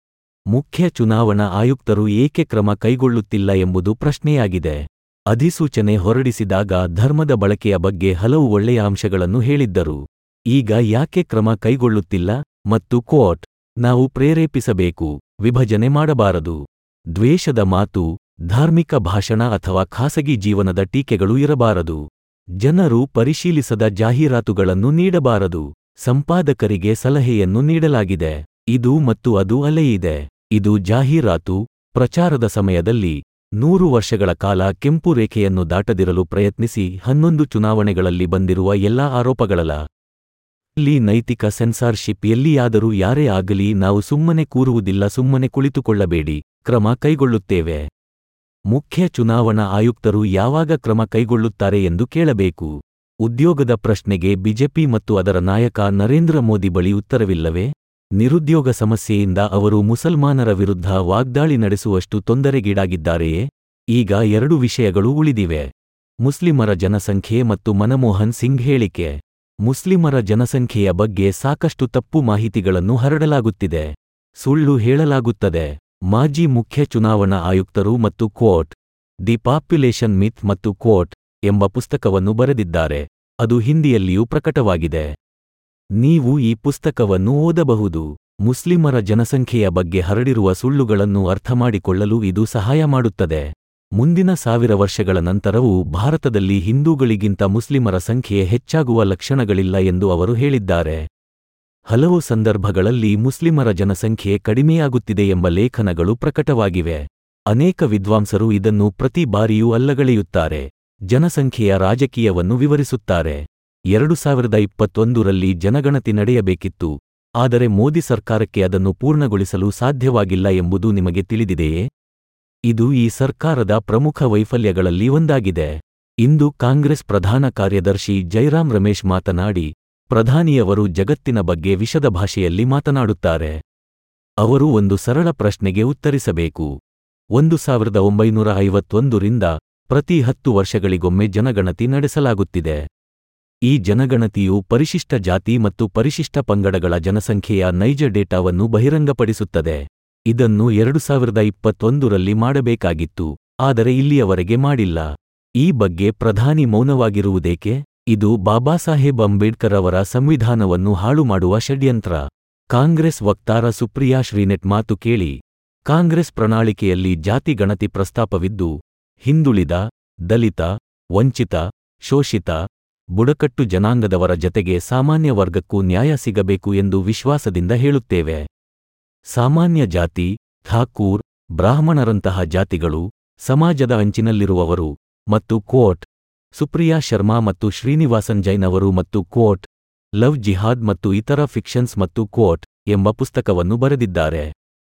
Speaker 3: ಮುಖ್ಯ ಚುನಾವಣಾ ಆಯುಕ್ತರು ಏಕೆ ಕ್ರಮ ಕೈಗೊಳ್ಳುತ್ತಿಲ್ಲ ಎಂಬುದು ಪ್ರಶ್ನೆಯಾಗಿದೆ ಅಧಿಸೂಚನೆ ಹೊರಡಿಸಿದಾಗ ಧರ್ಮದ ಬಳಕೆಯ ಬಗ್ಗೆ ಹಲವು ಒಳ್ಳೆಯ ಅಂಶಗಳನ್ನು ಹೇಳಿದ್ದರು ಈಗ ಯಾಕೆ ಕ್ರಮ ಕೈಗೊಳ್ಳುತ್ತಿಲ್ಲ ಮತ್ತು ಕೋಟ್ ನಾವು ಪ್ರೇರೇಪಿಸಬೇಕು ವಿಭಜನೆ ಮಾಡಬಾರದು ದ್ವೇಷದ ಮಾತು ಧಾರ್ಮಿಕ ಭಾಷಣ ಅಥವಾ ಖಾಸಗಿ ಜೀವನದ ಟೀಕೆಗಳು ಇರಬಾರದು ಜನರು ಪರಿಶೀಲಿಸದ ಜಾಹೀರಾತುಗಳನ್ನು ನೀಡಬಾರದು ಸಂಪಾದಕರಿಗೆ ಸಲಹೆಯನ್ನು ನೀಡಲಾಗಿದೆ ಇದು ಮತ್ತು ಅದು ಅಲೆಯಿದೆ ಇದು ಜಾಹೀರಾತು ಪ್ರಚಾರದ ಸಮಯದಲ್ಲಿ ನೂರು ವರ್ಷಗಳ ಕಾಲ ಕೆಂಪು ರೇಖೆಯನ್ನು ದಾಟದಿರಲು ಪ್ರಯತ್ನಿಸಿ ಹನ್ನೊಂದು ಚುನಾವಣೆಗಳಲ್ಲಿ ಬಂದಿರುವ ಎಲ್ಲಾ ಆರೋಪಗಳಲ್ಲ ಇಲ್ಲಿ ನೈತಿಕ ಸೆನ್ಸಾರ್ಶಿಪ್ ಎಲ್ಲಿಯಾದರೂ ಯಾರೇ ಆಗಲಿ ನಾವು ಸುಮ್ಮನೆ ಕೂರುವುದಿಲ್ಲ ಸುಮ್ಮನೆ ಕುಳಿತುಕೊಳ್ಳಬೇಡಿ ಕ್ರಮ ಕೈಗೊಳ್ಳುತ್ತೇವೆ ಮುಖ್ಯ ಚುನಾವಣಾ ಆಯುಕ್ತರು ಯಾವಾಗ ಕ್ರಮ ಕೈಗೊಳ್ಳುತ್ತಾರೆ ಎಂದು ಕೇಳಬೇಕು ಉದ್ಯೋಗದ ಪ್ರಶ್ನೆಗೆ ಬಿಜೆಪಿ ಮತ್ತು ಅದರ ನಾಯಕ ನರೇಂದ್ರ ಮೋದಿ ಬಳಿ ಉತ್ತರವಿಲ್ಲವೇ ನಿರುದ್ಯೋಗ ಸಮಸ್ಯೆಯಿಂದ ಅವರು ಮುಸಲ್ಮಾನರ ವಿರುದ್ಧ ವಾಗ್ದಾಳಿ ನಡೆಸುವಷ್ಟು ತೊಂದರೆಗೀಡಾಗಿದ್ದಾರೆಯೇ ಈಗ ಎರಡು ವಿಷಯಗಳು ಉಳಿದಿವೆ ಮುಸ್ಲಿಮರ ಜನಸಂಖ್ಯೆ ಮತ್ತು ಮನಮೋಹನ್ ಸಿಂಗ್ ಹೇಳಿಕೆ ಮುಸ್ಲಿಮರ ಜನಸಂಖ್ಯೆಯ ಬಗ್ಗೆ ಸಾಕಷ್ಟು ತಪ್ಪು ಮಾಹಿತಿಗಳನ್ನು ಹರಡಲಾಗುತ್ತಿದೆ ಸುಳ್ಳು ಹೇಳಲಾಗುತ್ತದೆ ಮಾಜಿ ಮುಖ್ಯ ಚುನಾವಣಾ ಆಯುಕ್ತರು ಮತ್ತು ಕ್ವೋಟ್ ದಿ ಪಾಪ್ಯುಲೇಷನ್ ಮಿತ್ ಮತ್ತು ಕ್ವೋಟ್ ಎಂಬ ಪುಸ್ತಕವನ್ನು ಬರೆದಿದ್ದಾರೆ ಅದು ಹಿಂದಿಯಲ್ಲಿಯೂ ಪ್ರಕಟವಾಗಿದೆ ನೀವು ಈ ಪುಸ್ತಕವನ್ನು ಓದಬಹುದು ಮುಸ್ಲಿಮರ ಜನಸಂಖ್ಯೆಯ ಬಗ್ಗೆ ಹರಡಿರುವ ಸುಳ್ಳುಗಳನ್ನು ಅರ್ಥಮಾಡಿಕೊಳ್ಳಲು ಇದು ಸಹಾಯ ಮಾಡುತ್ತದೆ ಮುಂದಿನ ಸಾವಿರ ವರ್ಷಗಳ ನಂತರವೂ ಭಾರತದಲ್ಲಿ ಹಿಂದೂಗಳಿಗಿಂತ ಮುಸ್ಲಿಮರ ಸಂಖ್ಯೆ ಹೆಚ್ಚಾಗುವ ಲಕ್ಷಣಗಳಿಲ್ಲ ಎಂದು ಅವರು ಹೇಳಿದ್ದಾರೆ ಹಲವು ಸಂದರ್ಭಗಳಲ್ಲಿ ಮುಸ್ಲಿಮರ ಜನಸಂಖ್ಯೆ ಕಡಿಮೆಯಾಗುತ್ತಿದೆ ಎಂಬ ಲೇಖನಗಳು ಪ್ರಕಟವಾಗಿವೆ ಅನೇಕ ವಿದ್ವಾಂಸರು ಇದನ್ನು ಪ್ರತಿ ಬಾರಿಯೂ ಅಲ್ಲಗಳೆಯುತ್ತಾರೆ ಜನಸಂಖ್ಯೆಯ ರಾಜಕೀಯವನ್ನು ವಿವರಿಸುತ್ತಾರೆ ಎರಡು ಸಾವಿರದ ಇಪ್ಪತ್ತೊಂದರಲ್ಲಿ ಜನಗಣತಿ ನಡೆಯಬೇಕಿತ್ತು ಆದರೆ ಮೋದಿ ಸರ್ಕಾರಕ್ಕೆ ಅದನ್ನು ಪೂರ್ಣಗೊಳಿಸಲು ಸಾಧ್ಯವಾಗಿಲ್ಲ ಎಂಬುದು ನಿಮಗೆ ತಿಳಿದಿದೆಯೇ ಇದು ಈ ಸರ್ಕಾರದ ಪ್ರಮುಖ ವೈಫಲ್ಯಗಳಲ್ಲಿ ಒಂದಾಗಿದೆ ಇಂದು ಕಾಂಗ್ರೆಸ್ ಪ್ರಧಾನ ಕಾರ್ಯದರ್ಶಿ ಜೈರಾಮ್ ರಮೇಶ್ ಮಾತನಾಡಿ ಪ್ರಧಾನಿಯವರು ಜಗತ್ತಿನ ಬಗ್ಗೆ ವಿಷದ ಭಾಷೆಯಲ್ಲಿ ಮಾತನಾಡುತ್ತಾರೆ ಅವರು ಒಂದು ಸರಳ ಪ್ರಶ್ನೆಗೆ ಉತ್ತರಿಸಬೇಕು ಒಂದು ಸಾವಿರದ ಒಂಬೈನೂರ ಐವತ್ತೊಂದರಿಂದ ಪ್ರತಿ ಹತ್ತು ವರ್ಷಗಳಿಗೊಮ್ಮೆ ಜನಗಣತಿ ನಡೆಸಲಾಗುತ್ತಿದೆ ಈ ಜನಗಣತಿಯು ಪರಿಶಿಷ್ಟ ಜಾತಿ ಮತ್ತು ಪರಿಶಿಷ್ಟ ಪಂಗಡಗಳ ಜನಸಂಖ್ಯೆಯ ನೈಜ ಡೇಟಾವನ್ನು ಬಹಿರಂಗಪಡಿಸುತ್ತದೆ ಇದನ್ನು ಎರಡು ಸಾವಿರದ ಇಪ್ಪತ್ತೊಂದರಲ್ಲಿ ಮಾಡಬೇಕಾಗಿತ್ತು ಆದರೆ ಇಲ್ಲಿಯವರೆಗೆ ಮಾಡಿಲ್ಲ ಈ ಬಗ್ಗೆ ಪ್ರಧಾನಿ ಮೌನವಾಗಿರುವುದೇಕೆ ಇದು ಬಾಬಾಸಾಹೇಬ್ ಅಂಬೇಡ್ಕರ್ ಅವರ ಸಂವಿಧಾನವನ್ನು ಹಾಳು ಮಾಡುವ ಷಡ್ಯಂತ್ರ ಕಾಂಗ್ರೆಸ್ ವಕ್ತಾರ ಸುಪ್ರಿಯಾ ಶ್ರೀನೆಟ್ ಮಾತು ಕೇಳಿ ಕಾಂಗ್ರೆಸ್ ಪ್ರಣಾಳಿಕೆಯಲ್ಲಿ ಜಾತಿ ಗಣತಿ ಪ್ರಸ್ತಾಪವಿದ್ದು ಹಿಂದುಳಿದ ದಲಿತ ವಂಚಿತ ಶೋಷಿತ ಬುಡಕಟ್ಟು ಜನಾಂಗದವರ ಜತೆಗೆ ಸಾಮಾನ್ಯ ವರ್ಗಕ್ಕೂ ನ್ಯಾಯ ಸಿಗಬೇಕು ಎಂದು ವಿಶ್ವಾಸದಿಂದ ಹೇಳುತ್ತೇವೆ ಸಾಮಾನ್ಯ ಜಾತಿ ಠಾಕೂರ್ ಬ್ರಾಹ್ಮಣರಂತಹ ಜಾತಿಗಳು ಸಮಾಜದ ಅಂಚಿನಲ್ಲಿರುವವರು ಮತ್ತು ಕೋಟ್ ಸುಪ್ರಿಯಾ ಶರ್ಮಾ ಮತ್ತು ಶ್ರೀನಿವಾಸನ್ ಜೈನ್ ಅವರು ಮತ್ತು ಕೋಟ್ ಲವ್ ಜಿಹಾದ್ ಮತ್ತು ಇತರ ಫಿಕ್ಷನ್ಸ್ ಮತ್ತು ಕೋಟ್ ಎಂಬ ಪುಸ್ತಕವನ್ನು ಬರೆದಿದ್ದಾರೆ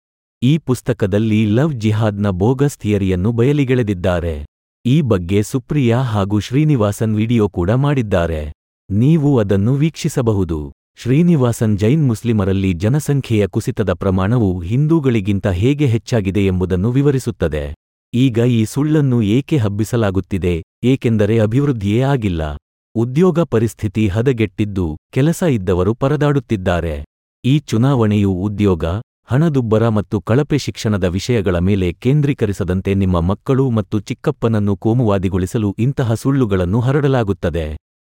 Speaker 3: ಈ ಪುಸ್ತಕದಲ್ಲಿ ಲವ್ ಜಿಹಾದ್ನ ಬೋಗಸ್ ಥಿಯರಿಯನ್ನು ಬಯಲಿಗೆಳೆದಿದ್ದಾರೆ ಈ ಬಗ್ಗೆ ಸುಪ್ರಿಯಾ ಹಾಗೂ ಶ್ರೀನಿವಾಸನ್ ವಿಡಿಯೋ ಕೂಡ ಮಾಡಿದ್ದಾರೆ ನೀವು ಅದನ್ನು ವೀಕ್ಷಿಸಬಹುದು ಶ್ರೀನಿವಾಸನ್ ಜೈನ್ ಮುಸ್ಲಿಮರಲ್ಲಿ ಜನಸಂಖ್ಯೆಯ ಕುಸಿತದ ಪ್ರಮಾಣವು ಹಿಂದೂಗಳಿಗಿಂತ ಹೇಗೆ ಹೆಚ್ಚಾಗಿದೆ ಎಂಬುದನ್ನು ವಿವರಿಸುತ್ತದೆ ಈಗ ಈ ಸುಳ್ಳನ್ನು ಏಕೆ ಹಬ್ಬಿಸಲಾಗುತ್ತಿದೆ ಏಕೆಂದರೆ ಅಭಿವೃದ್ಧಿಯೇ ಆಗಿಲ್ಲ ಉದ್ಯೋಗ ಪರಿಸ್ಥಿತಿ ಹದಗೆಟ್ಟಿದ್ದು ಕೆಲಸ ಇದ್ದವರು ಪರದಾಡುತ್ತಿದ್ದಾರೆ ಈ ಚುನಾವಣೆಯು ಉದ್ಯೋಗ ಹಣದುಬ್ಬರ ಮತ್ತು ಕಳಪೆ ಶಿಕ್ಷಣದ ವಿಷಯಗಳ ಮೇಲೆ ಕೇಂದ್ರೀಕರಿಸದಂತೆ ನಿಮ್ಮ ಮಕ್ಕಳು ಮತ್ತು ಚಿಕ್ಕಪ್ಪನನ್ನು ಕೋಮುವಾದಿಗೊಳಿಸಲು ಇಂತಹ ಸುಳ್ಳುಗಳನ್ನು ಹರಡಲಾಗುತ್ತದೆ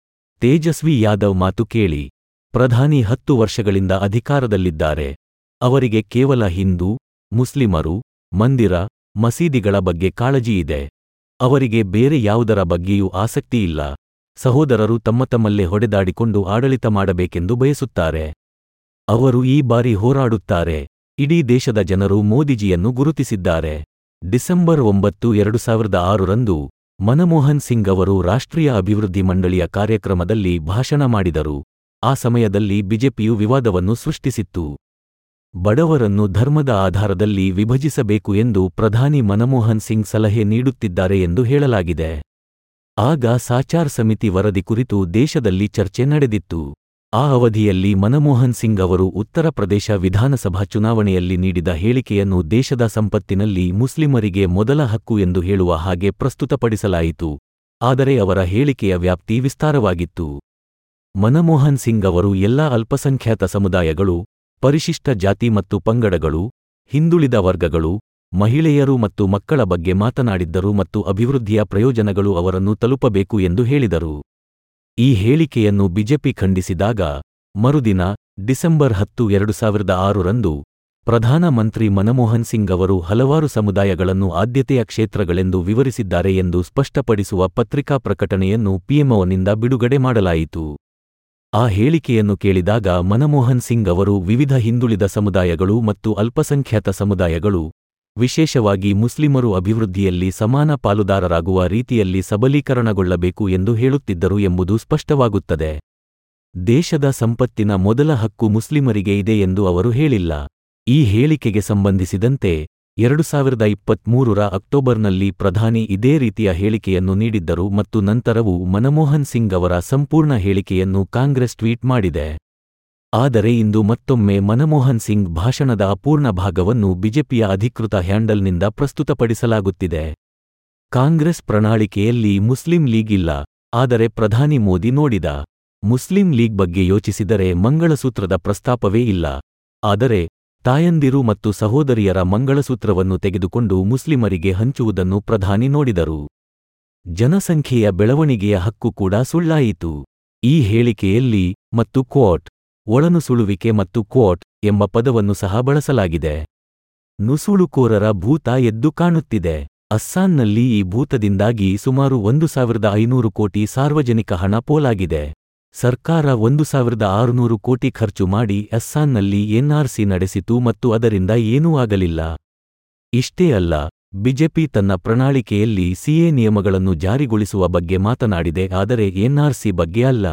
Speaker 3: ತೇಜಸ್ವಿ ಯಾದವ್ ಮಾತು ಕೇಳಿ ಪ್ರಧಾನಿ ಹತ್ತು ವರ್ಷಗಳಿಂದ ಅಧಿಕಾರದಲ್ಲಿದ್ದಾರೆ ಅವರಿಗೆ ಕೇವಲ ಹಿಂದೂ ಮುಸ್ಲಿಮರು ಮಂದಿರ ಮಸೀದಿಗಳ ಬಗ್ಗೆ ಕಾಳಜಿ ಇದೆ ಅವರಿಗೆ ಬೇರೆ ಯಾವುದರ ಬಗ್ಗೆಯೂ ಆಸಕ್ತಿಯಿಲ್ಲ ಸಹೋದರರು ತಮ್ಮ ತಮ್ಮಲ್ಲೇ ಹೊಡೆದಾಡಿಕೊಂಡು ಆಡಳಿತ ಮಾಡಬೇಕೆಂದು ಬಯಸುತ್ತಾರೆ ಅವರು ಈ ಬಾರಿ ಹೋರಾಡುತ್ತಾರೆ ಇಡೀ ದೇಶದ ಜನರು ಮೋದಿಜಿಯನ್ನು ಗುರುತಿಸಿದ್ದಾರೆ ಡಿಸೆಂಬರ್ ಒಂಬತ್ತು ಎರಡು ಸಾವಿರದ ಆರರಂದು ಮನಮೋಹನ್ ಸಿಂಗ್ ಅವರು ರಾಷ್ಟ್ರೀಯ ಅಭಿವೃದ್ಧಿ ಮಂಡಳಿಯ ಕಾರ್ಯಕ್ರಮದಲ್ಲಿ ಭಾಷಣ ಮಾಡಿದರು ಆ ಸಮಯದಲ್ಲಿ ಬಿಜೆಪಿಯು ವಿವಾದವನ್ನು ಸೃಷ್ಟಿಸಿತ್ತು ಬಡವರನ್ನು ಧರ್ಮದ ಆಧಾರದಲ್ಲಿ ವಿಭಜಿಸಬೇಕು ಎಂದು ಪ್ರಧಾನಿ ಮನಮೋಹನ್ ಸಿಂಗ್ ಸಲಹೆ ನೀಡುತ್ತಿದ್ದಾರೆ ಎಂದು ಹೇಳಲಾಗಿದೆ ಆಗ ಸಾಚಾರ್ ಸಮಿತಿ ವರದಿ ಕುರಿತು ದೇಶದಲ್ಲಿ ಚರ್ಚೆ ನಡೆದಿತ್ತು ಆ ಅವಧಿಯಲ್ಲಿ ಮನಮೋಹನ್ ಸಿಂಗ್ ಅವರು ಉತ್ತರ ಪ್ರದೇಶ ವಿಧಾನಸಭಾ ಚುನಾವಣೆಯಲ್ಲಿ ನೀಡಿದ ಹೇಳಿಕೆಯನ್ನು ದೇಶದ ಸಂಪತ್ತಿನಲ್ಲಿ ಮುಸ್ಲಿಮರಿಗೆ ಮೊದಲ ಹಕ್ಕು ಎಂದು ಹೇಳುವ ಹಾಗೆ ಪ್ರಸ್ತುತಪಡಿಸಲಾಯಿತು ಆದರೆ ಅವರ ಹೇಳಿಕೆಯ ವ್ಯಾಪ್ತಿ ವಿಸ್ತಾರವಾಗಿತ್ತು ಮನಮೋಹನ್ ಸಿಂಗ್ ಅವರು ಎಲ್ಲಾ ಅಲ್ಪಸಂಖ್ಯಾತ ಸಮುದಾಯಗಳು ಪರಿಶಿಷ್ಟ ಜಾತಿ ಮತ್ತು ಪಂಗಡಗಳು ಹಿಂದುಳಿದ ವರ್ಗಗಳು ಮಹಿಳೆಯರು ಮತ್ತು ಮಕ್ಕಳ ಬಗ್ಗೆ ಮಾತನಾಡಿದ್ದರು ಮತ್ತು ಅಭಿವೃದ್ಧಿಯ ಪ್ರಯೋಜನಗಳು ಅವರನ್ನು ತಲುಪಬೇಕು ಎಂದು ಹೇಳಿದರು ಈ ಹೇಳಿಕೆಯನ್ನು ಬಿಜೆಪಿ ಖಂಡಿಸಿದಾಗ ಮರುದಿನ ಡಿಸೆಂಬರ್ ಹತ್ತು ಎರಡು ಸಾವಿರದ ಆರರಂದು ಪ್ರಧಾನಮಂತ್ರಿ ಮನಮೋಹನ್ ಸಿಂಗ್ ಅವರು ಹಲವಾರು ಸಮುದಾಯಗಳನ್ನು ಆದ್ಯತೆಯ ಕ್ಷೇತ್ರಗಳೆಂದು ವಿವರಿಸಿದ್ದಾರೆ ಎಂದು ಸ್ಪಷ್ಟಪಡಿಸುವ ಪತ್ರಿಕಾ ಪ್ರಕಟಣೆಯನ್ನು ಪಿಎಂಒನಿಂದ ಬಿಡುಗಡೆ ಮಾಡಲಾಯಿತು ಆ ಹೇಳಿಕೆಯನ್ನು ಕೇಳಿದಾಗ ಮನಮೋಹನ್ ಸಿಂಗ್ ಅವರು ವಿವಿಧ ಹಿಂದುಳಿದ ಸಮುದಾಯಗಳು ಮತ್ತು ಅಲ್ಪಸಂಖ್ಯಾತ ಸಮುದಾಯಗಳು ವಿಶೇಷವಾಗಿ ಮುಸ್ಲಿಮರು ಅಭಿವೃದ್ಧಿಯಲ್ಲಿ ಸಮಾನ ಪಾಲುದಾರರಾಗುವ ರೀತಿಯಲ್ಲಿ ಸಬಲೀಕರಣಗೊಳ್ಳಬೇಕು ಎಂದು ಹೇಳುತ್ತಿದ್ದರು ಎಂಬುದು ಸ್ಪಷ್ಟವಾಗುತ್ತದೆ ದೇಶದ ಸಂಪತ್ತಿನ ಮೊದಲ ಹಕ್ಕು ಮುಸ್ಲಿಮರಿಗೆ ಇದೆ ಎಂದು ಅವರು ಹೇಳಿಲ್ಲ ಈ ಹೇಳಿಕೆಗೆ ಸಂಬಂಧಿಸಿದಂತೆ ಎರಡು ಸಾವಿರದ ಇಪ್ಪತ್ಮೂರರ ಅಕ್ಟೋಬರ್ನಲ್ಲಿ ಪ್ರಧಾನಿ ಇದೇ ರೀತಿಯ ಹೇಳಿಕೆಯನ್ನು ನೀಡಿದ್ದರು ಮತ್ತು ನಂತರವೂ ಮನಮೋಹನ್ ಸಿಂಗ್ ಅವರ ಸಂಪೂರ್ಣ ಹೇಳಿಕೆಯನ್ನು ಕಾಂಗ್ರೆಸ್ ಟ್ವೀಟ್ ಮಾಡಿದೆ ಆದರೆ ಇಂದು ಮತ್ತೊಮ್ಮೆ ಮನಮೋಹನ್ ಸಿಂಗ್ ಭಾಷಣದ ಅಪೂರ್ಣ ಭಾಗವನ್ನು ಬಿಜೆಪಿಯ ಅಧಿಕೃತ ಹ್ಯಾಂಡಲ್ನಿಂದ ಪ್ರಸ್ತುತಪಡಿಸಲಾಗುತ್ತಿದೆ ಕಾಂಗ್ರೆಸ್ ಪ್ರಣಾಳಿಕೆಯಲ್ಲಿ ಮುಸ್ಲಿಂ ಲೀಗ್ ಇಲ್ಲ ಆದರೆ ಪ್ರಧಾನಿ ಮೋದಿ ನೋಡಿದ ಮುಸ್ಲಿಂ ಲೀಗ್ ಬಗ್ಗೆ ಯೋಚಿಸಿದರೆ ಮಂಗಳಸೂತ್ರದ ಪ್ರಸ್ತಾಪವೇ ಇಲ್ಲ ಆದರೆ ತಾಯಂದಿರು ಮತ್ತು ಸಹೋದರಿಯರ ಮಂಗಳಸೂತ್ರವನ್ನು ತೆಗೆದುಕೊಂಡು ಮುಸ್ಲಿಮರಿಗೆ ಹಂಚುವುದನ್ನು ಪ್ರಧಾನಿ ನೋಡಿದರು ಜನಸಂಖ್ಯೆಯ ಬೆಳವಣಿಗೆಯ ಹಕ್ಕು ಕೂಡ ಸುಳ್ಳಾಯಿತು ಈ ಹೇಳಿಕೆಯಲ್ಲಿ ಮತ್ತು ಕೋಟ್ ಒಳನುಸುಳುವಿಕೆ ಮತ್ತು ಕೋಟ್ ಎಂಬ ಪದವನ್ನು ಸಹ ಬಳಸಲಾಗಿದೆ ನುಸುಳುಕೋರರ ಭೂತ ಎದ್ದು ಕಾಣುತ್ತಿದೆ ಅಸ್ಸಾಂನಲ್ಲಿ ಈ ಭೂತದಿಂದಾಗಿ ಸುಮಾರು ಒಂದು ಸಾವಿರದ ಐನೂರು ಕೋಟಿ ಸಾರ್ವಜನಿಕ ಹಣ ಪೋಲಾಗಿದೆ ಸರ್ಕಾರ ಒಂದು ಸಾವಿರದ ಆರುನೂರು ಕೋಟಿ ಖರ್ಚು ಮಾಡಿ ಅಸ್ಸಾಂನಲ್ಲಿ ಎನ್ಆರ್ಸಿ ನಡೆಸಿತು ಮತ್ತು ಅದರಿಂದ ಏನೂ ಆಗಲಿಲ್ಲ ಇಷ್ಟೇ ಅಲ್ಲ ಬಿಜೆಪಿ ತನ್ನ ಪ್ರಣಾಳಿಕೆಯಲ್ಲಿ ಸಿಎ ನಿಯಮಗಳನ್ನು ಜಾರಿಗೊಳಿಸುವ ಬಗ್ಗೆ ಮಾತನಾಡಿದೆ ಆದರೆ ಎನ್ಆರ್ಸಿ ಬಗ್ಗೆ ಅಲ್ಲ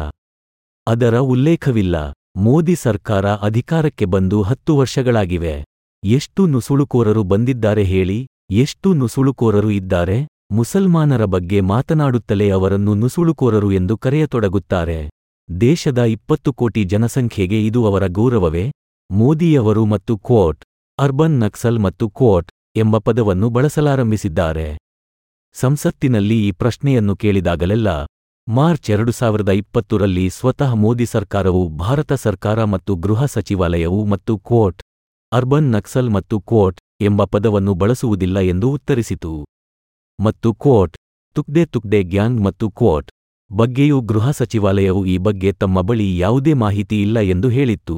Speaker 3: ಅದರ ಉಲ್ಲೇಖವಿಲ್ಲ ಮೋದಿ ಸರ್ಕಾರ ಅಧಿಕಾರಕ್ಕೆ ಬಂದು ಹತ್ತು ವರ್ಷಗಳಾಗಿವೆ ಎಷ್ಟು ನುಸುಳುಕೋರರು ಬಂದಿದ್ದಾರೆ ಹೇಳಿ ಎಷ್ಟು ನುಸುಳುಕೋರರು ಇದ್ದಾರೆ ಮುಸಲ್ಮಾನರ ಬಗ್ಗೆ ಮಾತನಾಡುತ್ತಲೇ ಅವರನ್ನು ನುಸುಳುಕೋರರು ಎಂದು ಕರೆಯತೊಡಗುತ್ತಾರೆ ದೇಶದ ಇಪ್ಪತ್ತು ಕೋಟಿ ಜನಸಂಖ್ಯೆಗೆ ಇದು ಅವರ ಗೌರವವೇ ಮೋದಿಯವರು ಮತ್ತು ಕೋಟ್ ಅರ್ಬನ್ ನಕ್ಸಲ್ ಮತ್ತು ಕೋಟ್ ಎಂಬ ಪದವನ್ನು ಬಳಸಲಾರಂಭಿಸಿದ್ದಾರೆ ಸಂಸತ್ತಿನಲ್ಲಿ ಈ ಪ್ರಶ್ನೆಯನ್ನು ಕೇಳಿದಾಗಲೆಲ್ಲ ಮಾರ್ಚ್ ಎರಡು ಸಾವಿರದ ಇಪ್ಪತ್ತರಲ್ಲಿ ಸ್ವತಃ ಮೋದಿ ಸರ್ಕಾರವು ಭಾರತ ಸರ್ಕಾರ ಮತ್ತು ಗೃಹ ಸಚಿವಾಲಯವು ಮತ್ತು ಕೋಟ್ ಅರ್ಬನ್ ನಕ್ಸಲ್ ಮತ್ತು ಕೋಟ್ ಎಂಬ ಪದವನ್ನು ಬಳಸುವುದಿಲ್ಲ ಎಂದು ಉತ್ತರಿಸಿತು ಮತ್ತು ಕೋಟ್ ತುಕ್ಡೆ ತುಕ್ಡೆ ಗ್ಯಾಂಗ್ ಮತ್ತು ಕೋಟ್ ಬಗ್ಗೆಯೂ ಗೃಹ ಸಚಿವಾಲಯವು ಈ ಬಗ್ಗೆ ತಮ್ಮ ಬಳಿ ಯಾವುದೇ ಮಾಹಿತಿ ಇಲ್ಲ ಎಂದು ಹೇಳಿತ್ತು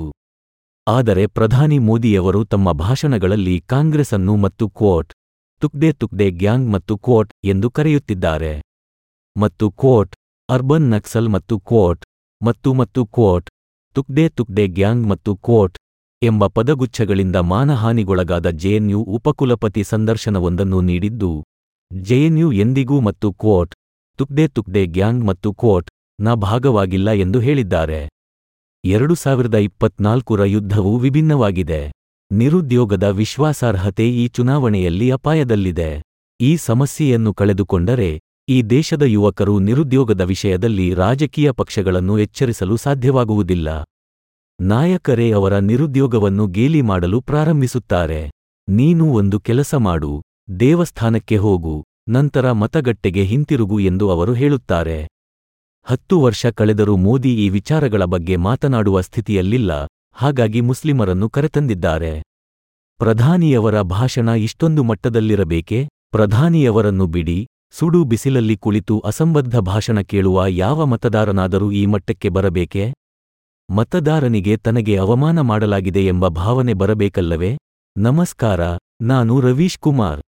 Speaker 3: ಆದರೆ ಪ್ರಧಾನಿ ಮೋದಿಯವರು ತಮ್ಮ ಭಾಷಣಗಳಲ್ಲಿ ಕಾಂಗ್ರೆಸ್ ಅನ್ನು ಮತ್ತು ಕೋಟ್ ತುಕ್ಡೆ ತುಕ್ಡೆ ಗ್ಯಾಂಗ್ ಮತ್ತು ಕೋಟ್ ಎಂದು ಕರೆಯುತ್ತಿದ್ದಾರೆ ಮತ್ತು ಕೋಟ್ ಅರ್ಬನ್ ನಕ್ಸಲ್ ಮತ್ತು ಕೋಟ್ ಮತ್ತು ಮತ್ತು ಕೋಟ್ ತುಕ್ಡೆ ತುಕ್ಡೆ ಗ್ಯಾಂಗ್ ಮತ್ತು ಕೋಟ್ ಎಂಬ ಪದಗುಚ್ಛಗಳಿಂದ ಮಾನಹಾನಿಗೊಳಗಾದ ಜೆಎನ್ಯು ಉಪಕುಲಪತಿ ಸಂದರ್ಶನವೊಂದನ್ನು ನೀಡಿದ್ದು ಜೆಎನ್ಯು ಎಂದಿಗೂ ಮತ್ತು ಕೋಟ್ ತುಕ್ಡೆ ತುಕ್ಡೆ ಗ್ಯಾಂಗ್ ಮತ್ತು ಕೋಟ್ ನ ಭಾಗವಾಗಿಲ್ಲ ಎಂದು ಹೇಳಿದ್ದಾರೆ ಎರಡು ಸಾವಿರದ ಇಪ್ಪತ್ನಾಲ್ಕರ ಯುದ್ಧವು ವಿಭಿನ್ನವಾಗಿದೆ ನಿರುದ್ಯೋಗದ ವಿಶ್ವಾಸಾರ್ಹತೆ ಈ ಚುನಾವಣೆಯಲ್ಲಿ ಅಪಾಯದಲ್ಲಿದೆ ಈ ಸಮಸ್ಯೆಯನ್ನು ಕಳೆದುಕೊಂಡರೆ ಈ ದೇಶದ ಯುವಕರು ನಿರುದ್ಯೋಗದ ವಿಷಯದಲ್ಲಿ ರಾಜಕೀಯ ಪಕ್ಷಗಳನ್ನು ಎಚ್ಚರಿಸಲು ಸಾಧ್ಯವಾಗುವುದಿಲ್ಲ ನಾಯಕರೇ ಅವರ ನಿರುದ್ಯೋಗವನ್ನು ಗೇಲಿ ಮಾಡಲು ಪ್ರಾರಂಭಿಸುತ್ತಾರೆ ನೀನು ಒಂದು ಕೆಲಸ ಮಾಡು ದೇವಸ್ಥಾನಕ್ಕೆ ಹೋಗು ನಂತರ ಮತಗಟ್ಟೆಗೆ ಹಿಂತಿರುಗು ಎಂದು ಅವರು ಹೇಳುತ್ತಾರೆ ಹತ್ತು ವರ್ಷ ಕಳೆದರೂ ಮೋದಿ ಈ ವಿಚಾರಗಳ ಬಗ್ಗೆ ಮಾತನಾಡುವ ಸ್ಥಿತಿಯಲ್ಲಿಲ್ಲ ಹಾಗಾಗಿ ಮುಸ್ಲಿಮರನ್ನು ಕರೆತಂದಿದ್ದಾರೆ ಪ್ರಧಾನಿಯವರ ಭಾಷಣ ಇಷ್ಟೊಂದು ಮಟ್ಟದಲ್ಲಿರಬೇಕೆ ಪ್ರಧಾನಿಯವರನ್ನು ಬಿಡಿ ಸುಡು ಬಿಸಿಲಲ್ಲಿ ಕುಳಿತು ಅಸಂಬದ್ಧ ಭಾಷಣ ಕೇಳುವ ಯಾವ ಮತದಾರನಾದರೂ ಈ ಮಟ್ಟಕ್ಕೆ ಬರಬೇಕೆ ಮತದಾರನಿಗೆ ತನಗೆ ಅವಮಾನ ಮಾಡಲಾಗಿದೆ ಎಂಬ ಭಾವನೆ ಬರಬೇಕಲ್ಲವೇ ನಮಸ್ಕಾರ ನಾನು ರವೀಶ್ ಕುಮಾರ್